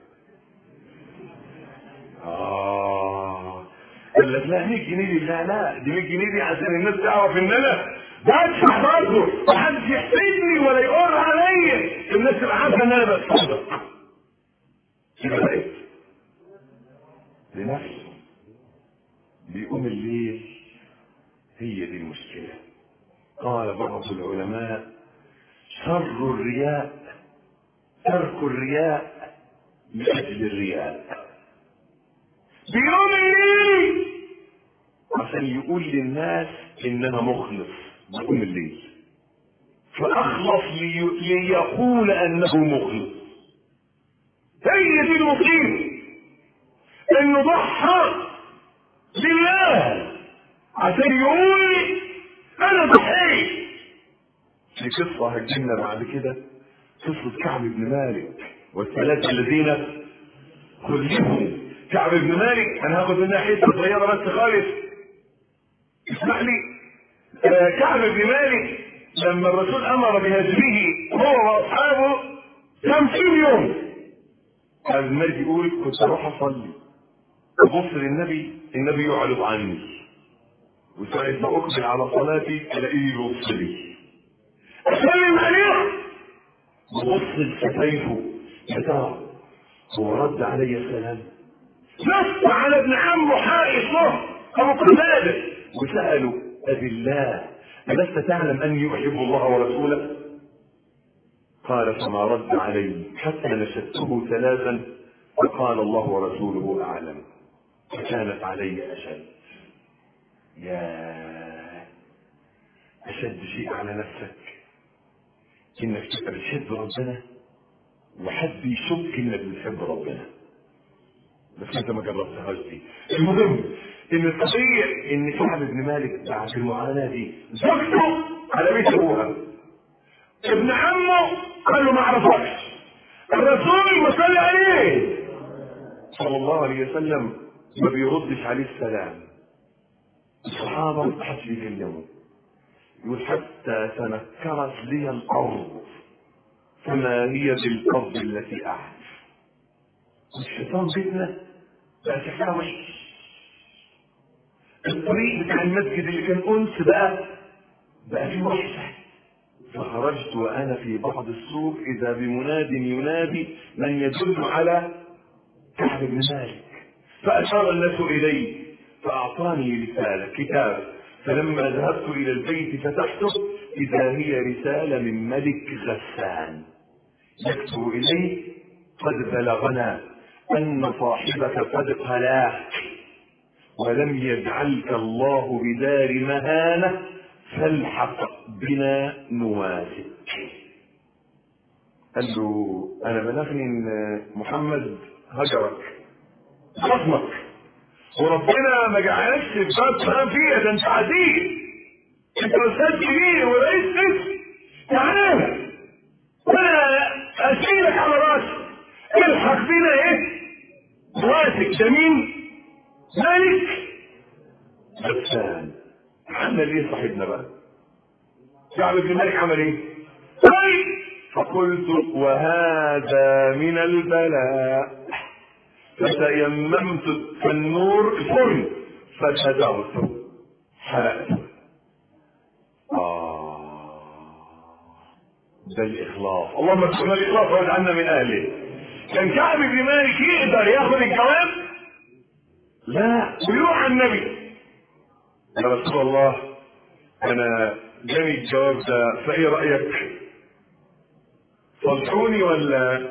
اه قال لك لا 100 جنيه دي لا لا دي 100 جنيه دي عشان الناس تعرف ان انا بدفع برضه محدش يحسدني ولا يقر عليا الناس تبقى عارفه ان انا بتصدق كده بقيت لنفسه بيقوم الليل هي دي المشكله قال بعض العلماء شر الرياء ترك الرياء لاجل الرياء بيوم الليل عشان يقول للناس ان انا مخلص بقوم الليل فاخلص لي... ليقول انه مخلص هي دي المصيبه انه ضحى لله عشان يقول انا ضحيت في قصه هتجينا بعد كده قصه كعب بن مالك والثلاثه الذين خلفوا كعب بن مالك انا هاخد منها حته صغيره بس خالص اسمح لي آه كعب بن مالك لما الرسول امر بهجره هو واصحابه خمسين يوم كعب بن مالك يقول كنت اروح اصلي ابص للنبي النبي يعرض عني وساعة ما اقبل على صلاتي الاقيه يبص لي اسلم عليه ببص لشفايفه يا ترى هو رد علي السلام نص على ابن عمه حائط له ابو قتاده وسالوا ابي الله الست تعلم اني احب الله ورسوله قال فما رد علي حتى نشدته ثلاثا فقال الله ورسوله اعلم فكانت علي اشد يا اشد شيء على نفسك انك تبقى بتحب ربنا وحد يشك انك بتحب ربنا بس انت ما جربتهاش دي المهم ان القضيه ان كعب بن مالك بعد المعاناه دي زوجته على بيت ابوها ابن عمه قال له ما اعرفكش الرسول ما صلى عليه صلى الله عليه وسلم ما بيردش عليه السلام الصحابه ما حدش بيكلمه يقول حتى تنكرت لي الارض فما هي بالارض التي اعرف الشيطان بيتنا بقى شكلها وحش الطريق بتاع المسجد اللي كان انس بقى بقى فيه وحشه فخرجت وانا في بعض السوق اذا بمناد ينادي من يدل على كعب بن مالك فاشار الناس الي فاعطاني رساله كتاب فلما ذهبت الى البيت فتحته اذا هي رساله من ملك غسان يكتب اليه قد بلغنا أن صاحبك قد قلاك ولم يجعلك الله بدار مهانة فالحق بنا نواسك قال له أنا بلغني إن محمد هجرك خصمك وربنا ما جعلكش في باب فهم فيها ده أنت عزيز أنت أستاذ كبير ورئيس قسم تعالى وأنا أشيلك على راسي الحق بنا إيه واسك ده مين؟ مالك غسان عمل ايه صاحبنا بقى؟ كعب بن مالك عمل ايه؟ طيب فقلت وهذا من البلاء فتيممت التنور الفرن فشدرت حرقت آه ده الإخلاص اللهم ارزقنا الإخلاص واجعلنا من أهله كان كعب بن مالك يقدر ياخد الجواب لا ويروح على النبي يا رسول الله انا جاني الجواب ده فايه رايك صلحوني ولا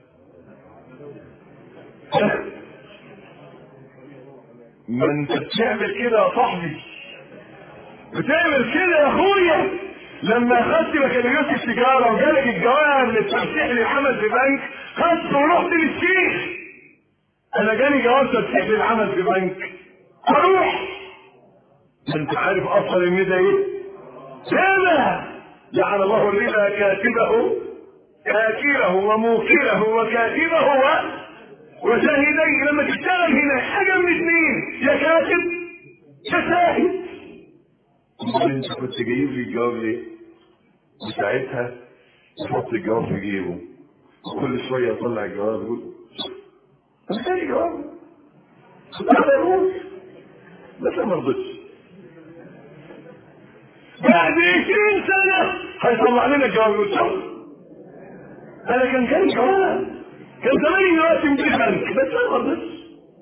ما انت بتعمل كده يا صاحبي بتعمل كده يا اخويا لما اخدت بكالوريوس التجاره وجالك الجواب للترشيح للعمل في بنك خدت ورحت للشيخ انا جاني جواب ترشيح للعمل في بنك اروح انت عارف اصلا ان ده ايه؟ كده لعن الله الربا كاتبه كاتبه وموكله وكاتبه و... وشاهدين لما تشتغل هنا حاجة من اثنين يا كاتب يا شاهد امال انت كنت جايب لي الجواب ليه؟ وساعتها يحط الجواب في جيبه وكل شويه يطلع الجواب يقول انا تاني جواب انا اقول بس ما رضيتش بعد 20 سنه هيطلع لنا جواب يقول شوف انا كان كان جواب كان زماني دلوقتي مدير بنك بس انا ما رضيتش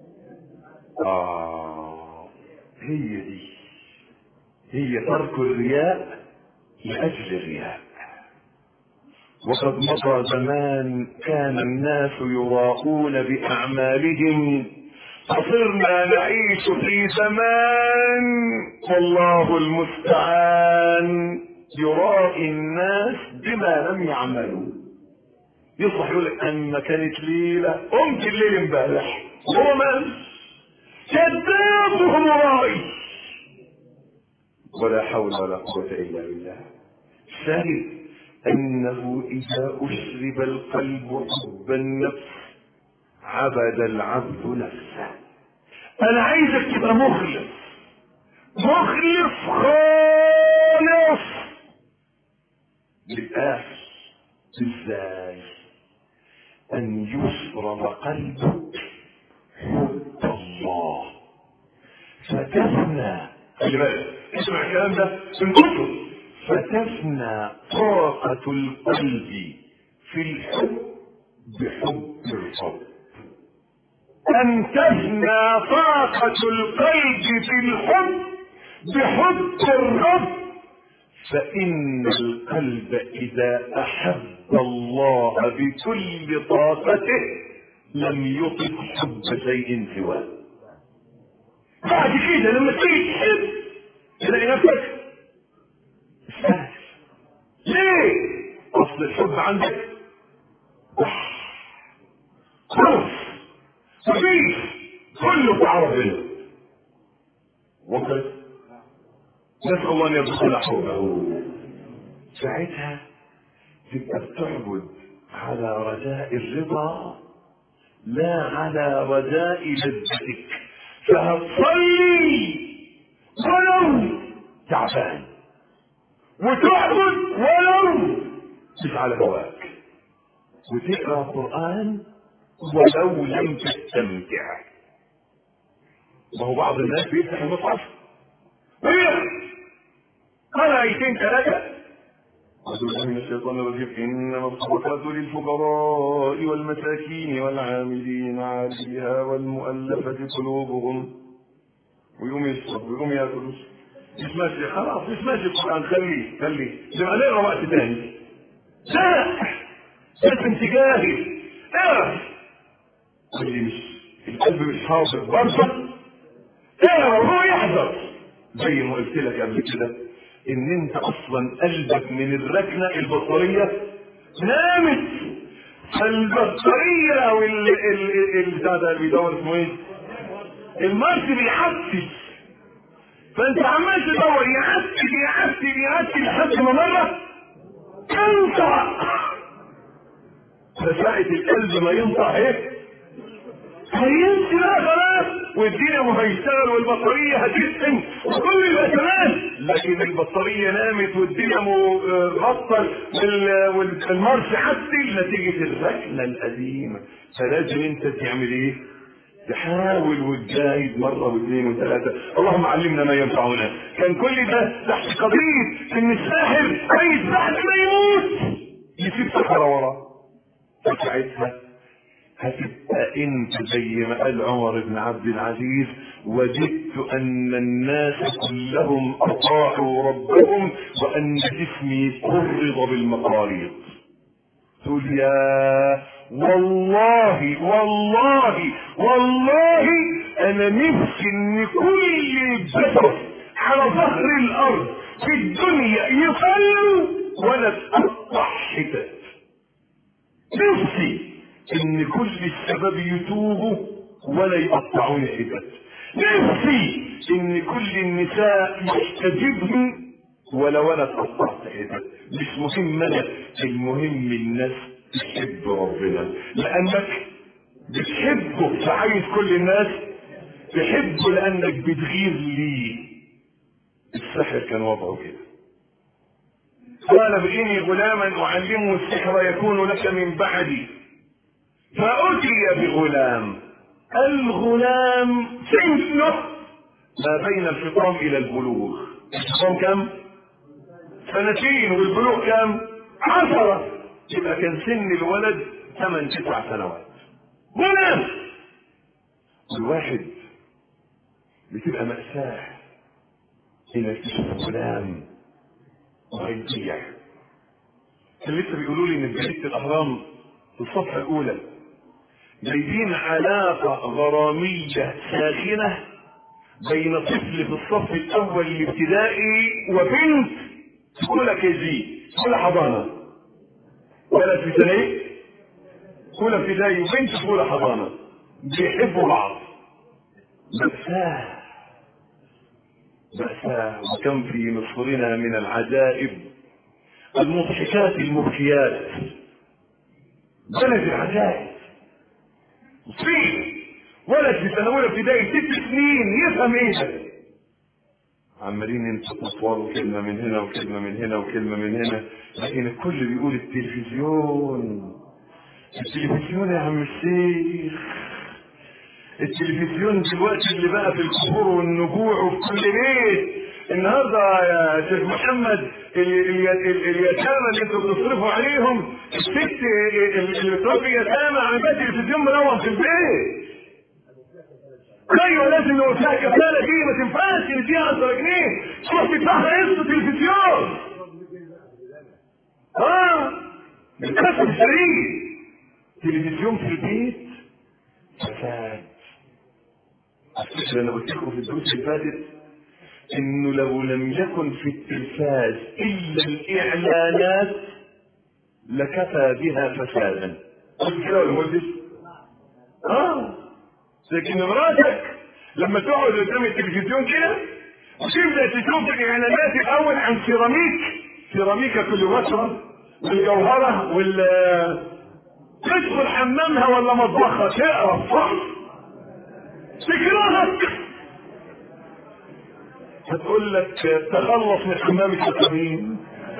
اه هي دي هي ترك الرياء لأجل الرياء وقد مضى زمان كان الناس يراءون بأعمالهم فصرنا نعيش في زمان والله المستعان يرائي الناس بما لم يعملوا يصبح يقول لك اما كانت ليله قمت الليل امبارح هو ما كذاب وهو مرائي ولا حول ولا قوة إلا بالله ثالث أنه إذا أشرب القلب حب النفس عبد العبد نفسه أنا عايزك تبقى مخلص مخلص خالص بالآخر إزاي أن يشرب قلبك حب الله فتفنى خلي بالك اسمع الكلام ده في الكتب فتفنى طاقة القلب في الحب بحب الرب أن تفنى طاقة القلب في الحب بحب الرب فإن القلب إذا أحب الله بكل طاقته لم يطق حب شيء سواه بعد كده لما تيجي تحب تلاقي نفسك سهل ليه؟ اصل الحب عندك خلاص مفيش كله بتاع ربنا وصلت نسأل الله ان يرزقنا حبه ساعتها تبقى بتعبد على رجاء الرضا لا على رجاء لذتك فهتصلي ولو تعبان وتعبد ولو مش على هواك وتقرا قران ولو لم تستمتع ما هو بعض الناس بيفتح المصحف ويقرا قال ايتين ثلاثه أعوذ بالله من الشيطان الرجيم إنما الصدقات للفقراء والمساكين والعاملين عليها والمؤلفة قلوبهم ويقوم يشرب ويقوم ياكل مش ماشي خلاص مش ماشي القرآن خليه خليه نبقى نقرا وقت تاني لا لازم تجاهد اقرا اللي مش القلب مش حاضر برضه اقرا وهو يحضر زي ما قلت لك قبل كده ان انت اصلا قلبك من الركنه البطاريه نامت فالبطاريه او ال ال ال بتاع ده بيدور اسمه ايه؟ المارس بيعفس فانت عمال تدور يعفس يعفس يعفس لحد ما مره تنطع فساعة القلب ما ينطع ايه؟ هيمشي بقى خلاص والدينامو هيشتغل والبطارية هتسخن وكل يبقى تمام لكن البطارية نامت والدينامو غطى والمارش عدل نتيجة الركنة القديمة فلازم انت تعمل ايه؟ تحاول وتجاهد مرة واثنين وثلاثة اللهم علمنا ما ينفعنا كان كل ده تحت قضية ان الساحر عايز بعد ما يموت يسيب سحرة وراه فساعتها هتبقى انت زي ما قال عمر بن عبد العزيز وجدت ان الناس كلهم اطاعوا ربهم وان جسمي قرض بالمقاريض تقول يا والله والله والله انا نفسي ان كل البشر على ظهر الارض في الدنيا يصلوا ولا تقطع حتت نفسي ان كل الشباب يتوبوا ولا يقطعون حتت نفسي ان كل النساء يحتجبن ولا ولا تقطعت حتت مش مهم انا المهم الناس تحب ربنا لانك بتحبه فعايز كل الناس تحبه لانك بتغير ليه السحر كان وضعه كده قال ابغني غلاما اعلمه السحر يكون لك من بعدي فاتي بغلام الغلام سنه ما بين الفطام الى البلوغ الفطام كم سنتين والبلوغ كم عشرة يبقى كان سن الولد ثمان تسع سنوات غلام الواحد بتبقى مأساة انك تشوف غلام وهيضيع كان لسه بيقولوا لي ان في جريده الاهرام في الصفحه الاولى جايبين علاقه غراميه ساخنه بين طفل في الصف الاول الابتدائي وبنت في اولى كي جي اولى حضانه ولد في سنه اولى ابتدائي وبنت في اولى حضانه بيحبوا بعض مأساة مأساة وكم في مصرنا من العجائب المضحكات المبكيات بلد العجائب مصير ولد في سنة أولى ابتدائي ست سنين يفهم إيه ده عمالين ينطقوا أطوال كلمة من هنا وكلمة من هنا وكلمة من هنا لكن الكل بيقول التلفزيون التلفزيون يا عم الشيخ التلفزيون دلوقتي اللي بقى في القبور والنجوع وفي كل بيت النهارده يا شيخ محمد اليتامى اللي انتوا بتصرفوا عليهم الست اللي بتربي يتامى عندها تلفزيون منور في البيت ايوه لازم لو فيها كفاله دي ما تنفعش نديها 10 جنيه تروح تدفعها قسط تلفزيون اه للاسف الشديد تلفزيون في البيت فساد افتكر انا قلت لكم في الدروس اللي فاتت انه لو لم يكن في التلفاز الا الاعلانات لكفى بها فسادا قلت كده ولا ما قلتش؟ اه لكن مراتك لما تقعد قدام التلفزيون كده وتبدا تشوف الاعلانات الاول عن سيراميك سيراميكا كليوباترا والجوهره وال تدخل حمامها ولا مطبخها تقرا صح تكرهك هتقول لك تخلص من حمامك القديم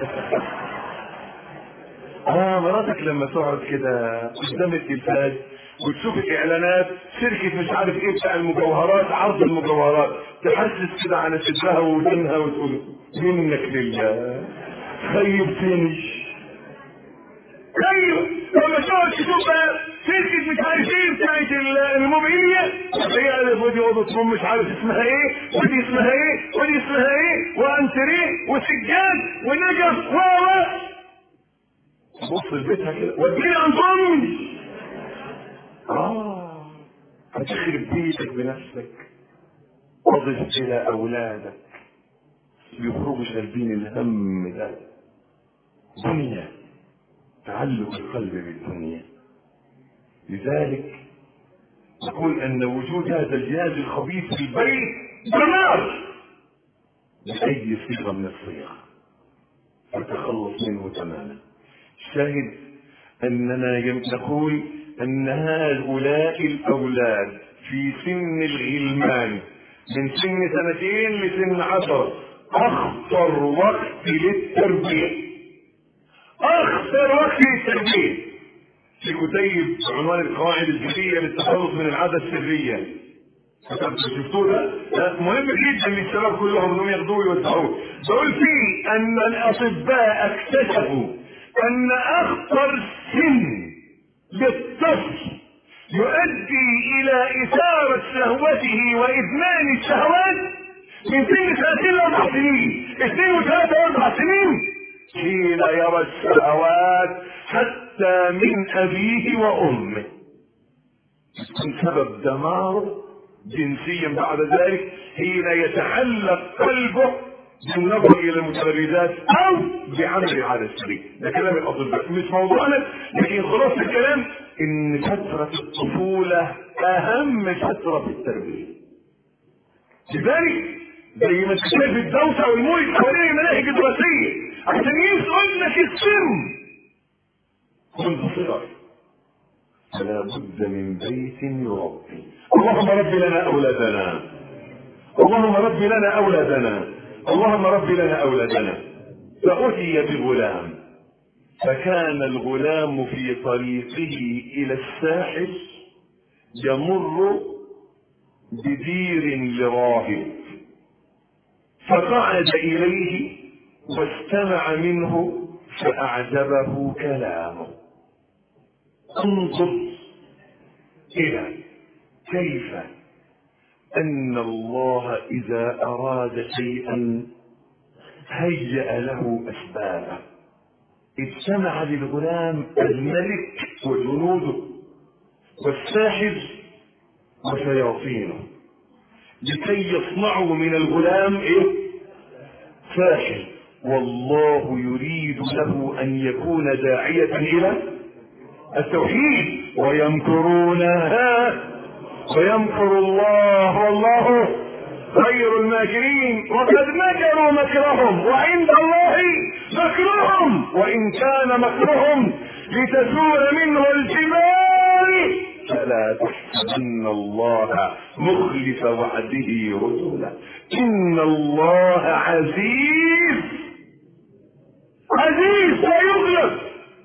اه مراتك لما تقعد كده قدام التلفاز وتشوف الاعلانات شركه مش عارف ايه بتاع المجوهرات عرض المجوهرات تحسس كده على صدرها ودنها وتقول منك لله خيبتني ايوه لما تقعد تشوف بقى شركه مش عارف ايه بتاعت الموبيليا هي الف ودي اوضه نوم مش عارف اسمها ايه ودي اسمها ايه ودي اسمها ايه وانتريه وسجاد ونجف و بص لبيتها كده وديني انظمي اه هتخرب بيتك بنفسك اضف الى اولادك يخرجوا شاربين الهم ده دنيا تعلق القلب بالدنيا لذلك نقول ان وجود هذا الجهاز الخبيث في البيت دمار باي صيغه من الصيغ نتخلص منه تماما الشاهد اننا نقول ان هؤلاء الاولاد في سن الغلمان من سن سنتين لسن عشر اخطر وقت للتربيه اخطر وقت للتربيه في كتيب عنوان القواعد الفقهيه للتخلص من العاده السريه شفتوه ده؟ مهم جدا للشباب كلهم انهم ياخدوه ويوزعوه. بقول فيه ان الاطباء اكتشفوا ان اخطر سن للطفل يؤدي الى اثارة شهوته وادمان الشهوات من سن سنتين لاربع سنين اثنين وثلاثة واربع سنين حين يرى الشهوات حتى من ابيه وامه يكون سبب دمار جنسيا بعد ذلك حين يتعلق قلبه بالنظر الى المتبرجات او بعمل على السرير ده كلام الاطباء مش موضوعنا لكن خلاص الكلام ان فتره الطفوله اهم فتره في التربيه لذلك زي ما تشايف الدوسه والمولد حوالين المناهج الدراسيه عشان يسأل لك السر منذ صغر فلا بد من بيت يربي اللهم رب لنا اولادنا اللهم رب لنا اولادنا اللهم رب لنا اولادنا فاتي بغلام فكان الغلام في طريقه الى الساحل يمر بدير لراهب فقعد اليه واستمع منه فاعجبه كلامه انظر الى كيف ان الله اذا اراد شيئا هيأ له اسبابه اجتمع للغلام الملك وجنوده والساحر وشياطينه لكي يصنعوا من الغلام ايه ساحر والله يريد له ان يكون داعية الى التوحيد ويمكرونها ويمكر الله والله خير الماكرين وقد مكروا مكرهم وعند الله مكرهم وان كان مكرهم لتزول منه الجبال فلا تحسبن الله مخلف وعده رسولا ان الله عزيز عزيز لا يغلب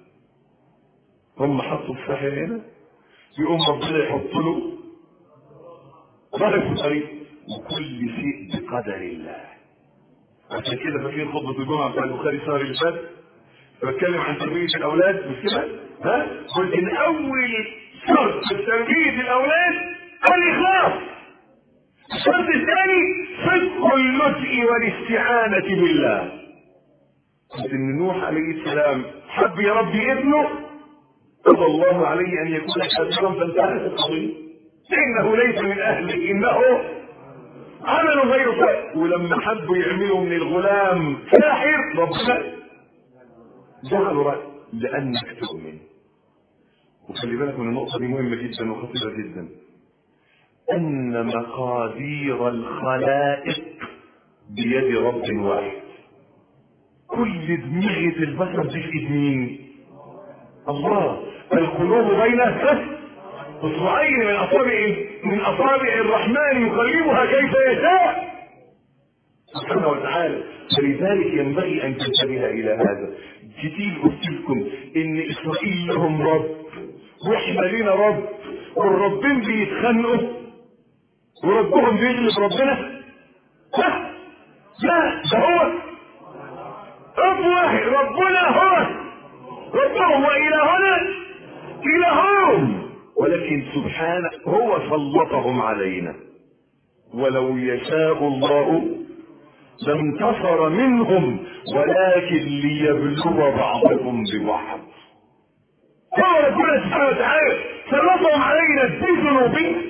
هم حطوا الساحر هنا يقوم ربنا يحط له ظهر في الطريق وكل شيء بقدر الله عشان كده فاكرين خطبة الجمعة بتاع البخاري الشهر اللي فات بتكلم عن تربية الأولاد مش كده؟ ها؟ قلت إن أول شرط في تربية الأولاد الإخلاص الشرط الثاني صدق اللجء والاستعانة بالله قلت إن نوح عليه السلام حب يربي ابنه قضى الله عليه أن يكون كافرا فانتهت القضية إنه ليس من أهله إنه عمل غير صالح ولما حبوا يعملوا من الغلام ساحر ربنا جعلوا رأي لأنك تؤمن وخلي بالك من النقطة دي مهمة جدا وخطيرة جدا أن مقادير الخلائق بيد رب واحد كل دماغة البشر دي في ايد مين؟ الله القلوب بين اصبعين من اصابع من اصابع الرحمن يقلبها كيف يشاء سبحانه وتعالى فلذلك ينبغي ان تنتبه الى هذا كتير قلت لكم ان اسرائيل لهم رب واحنا لنا رب والربين بيتخانقوا وربهم بيغلب ربنا لا لا ده هو رب واحد ربنا هو ربهم والهنا الههم ولكن سبحانه هو سلطهم علينا ولو يشاء الله لانتصر منهم ولكن ليبلو بعضهم ببعض هو ربنا سبحانه وتعالى سلطهم علينا بذنوبنا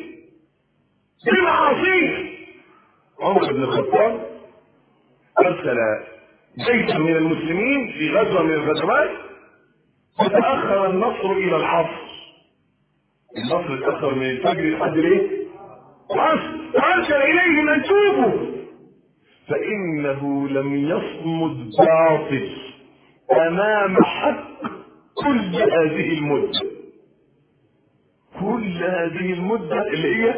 بمعاصيه عمر بن الخطاب ارسل جيشا من المسلمين في غزوه من الغزوات فتاخر النصر الى العصر النصر اتاخر من الفجر لحد الايه؟ العصر وارسل اليه منسوبه فانه لم يصمد باطل امام حق كل هذه المده كل هذه المده اللي هي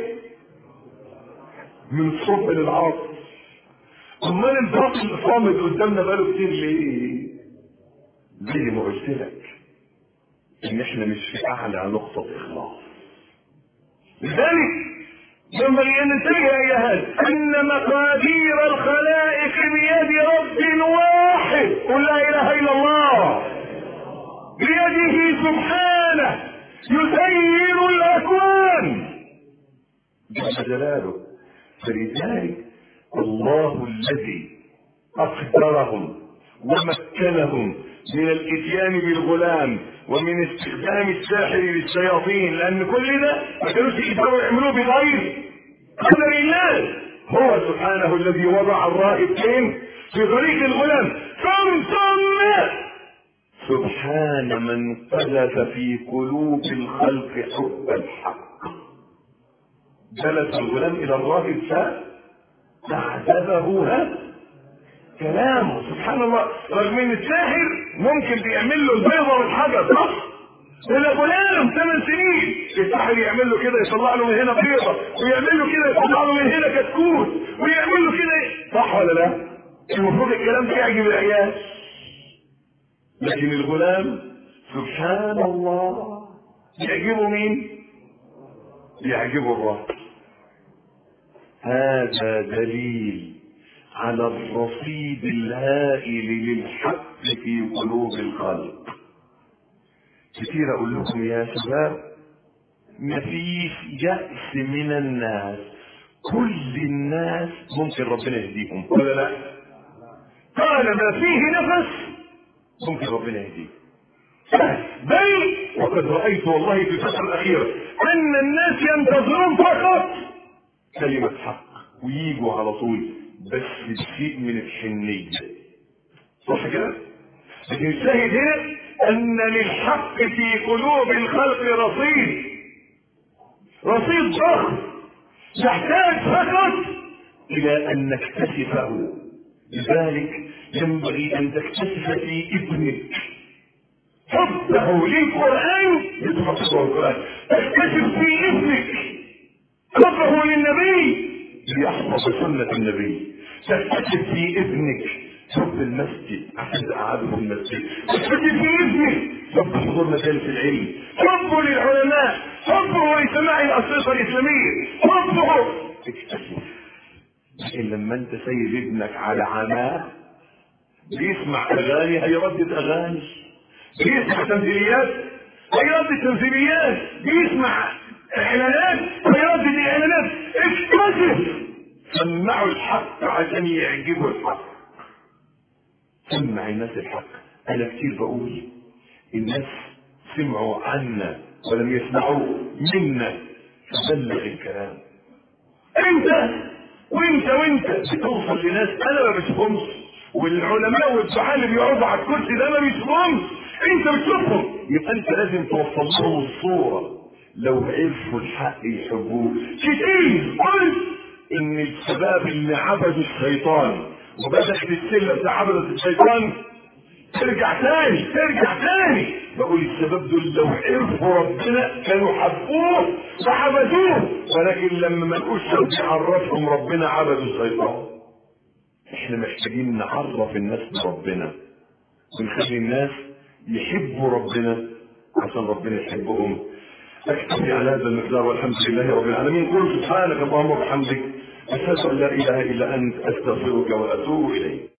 من الصبح للعصر امال الباطل صامد قدامنا بقاله كتير ليه؟ زي ما قلت لك ان احنا مش في اعلى نقطة اخلاص لذلك ينبغي ان ننتبه الى هذا ان مقادير الخلائق بيد رب واحد قل لا اله الا الله بيده سبحانه يسير الاكوان جل جلاله فلذلك الله الذي اقدرهم ومكنهم من الاتيان بالغلام ومن استخدام الساحر للشياطين لان كل ده ما كانوش يقدروا يعملوه بغير قدر الله هو سبحانه الذي وضع الراهب فين في طريق الغلام ثم ثم سبحان من قذف في قلوب الخلق حب الحق جلس الغلام الى الراهب فاعجبه ها كلامه سبحان الله رغم ان الساحر ممكن بيعمل له البيضه والحجر صح ولا غلام ثمان سنين الساحر يعمل له كده يطلع له من هنا بيضه ويعمل له كده يطلع له من هنا كتكوت ويعمل له كده صح ولا لا؟ المفروض الكلام ده يعجب العيال لكن الغلام سبحان الله يعجبه مين؟ يعجبه الرب هذا دليل على الرصيد الهائل للحق في قلوب الخلق كتير اقول لكم يا شباب مفيش يأس من الناس كل الناس ممكن ربنا يهديهم ولا لا قال ما فيه نفس ممكن ربنا يهديه بل وقد رأيت والله في الفترة الأخيرة أن الناس ينتظرون فقط كلمة حق ويجوا على طول بس بشيء من الحنية صح كده؟ لكن الشاهد هنا أن للحق في قلوب الخلق رصيد رصيد ضخم يحتاج فقط إلى أن نكتشفه لذلك ينبغي أن تكتشف في ابنك حبه للقرآن يتحفظه القرآن تكتشف في ابنك حبه للنبي ليحفظ سنة النبي تكتشف في ابنك حب المسجد عشان تقعده في المسجد تكتشف في ابنك حب حضور مجالس العلم حبه للعلماء حبه لسماع الأنشطة الإسلامية حبه اكتشف لكن لما انت سيد ابنك على عماه بيسمع اغاني هيردد اغاني بيسمع تمثيليات هيردد تمثيليات بيسمع اعلانات هيردد اعلانات اكتشف سمعوا الحق عشان يعجبوا الحق سمع الناس الحق انا كتير بقول الناس سمعوا عنا ولم يسمعوا منا فبلغ الكلام انت وانت وانت بتوصل لناس انا ما بشوفهمش والعلماء والدعاء اللي بيقعدوا على الكرسي ده ما بيشوفهمش انت بتشوفهم يبقى انت لازم توصل لهم الصوره لو عرفوا الحق يحبوه كتير قلت ان الشباب اللي عبدوا الشيطان وبدأت السلة بتاع عبدة الشيطان ترجع تاني ترجع تاني بقول الشباب دول لو عرفوا ربنا كانوا حبوه وعبدوه ولكن لما ما لقوش حد يعرفهم ربنا عبدوا الشيطان احنا محتاجين نعرف الناس بربنا ونخلي الناس يحبوا ربنا عشان ربنا يحبهم اكتفي على هذا المقدار والحمد لله رب العالمين قل سبحانك اللهم وبحمدك اشهد ان لا اله الا انت استغفرك واتوب اليك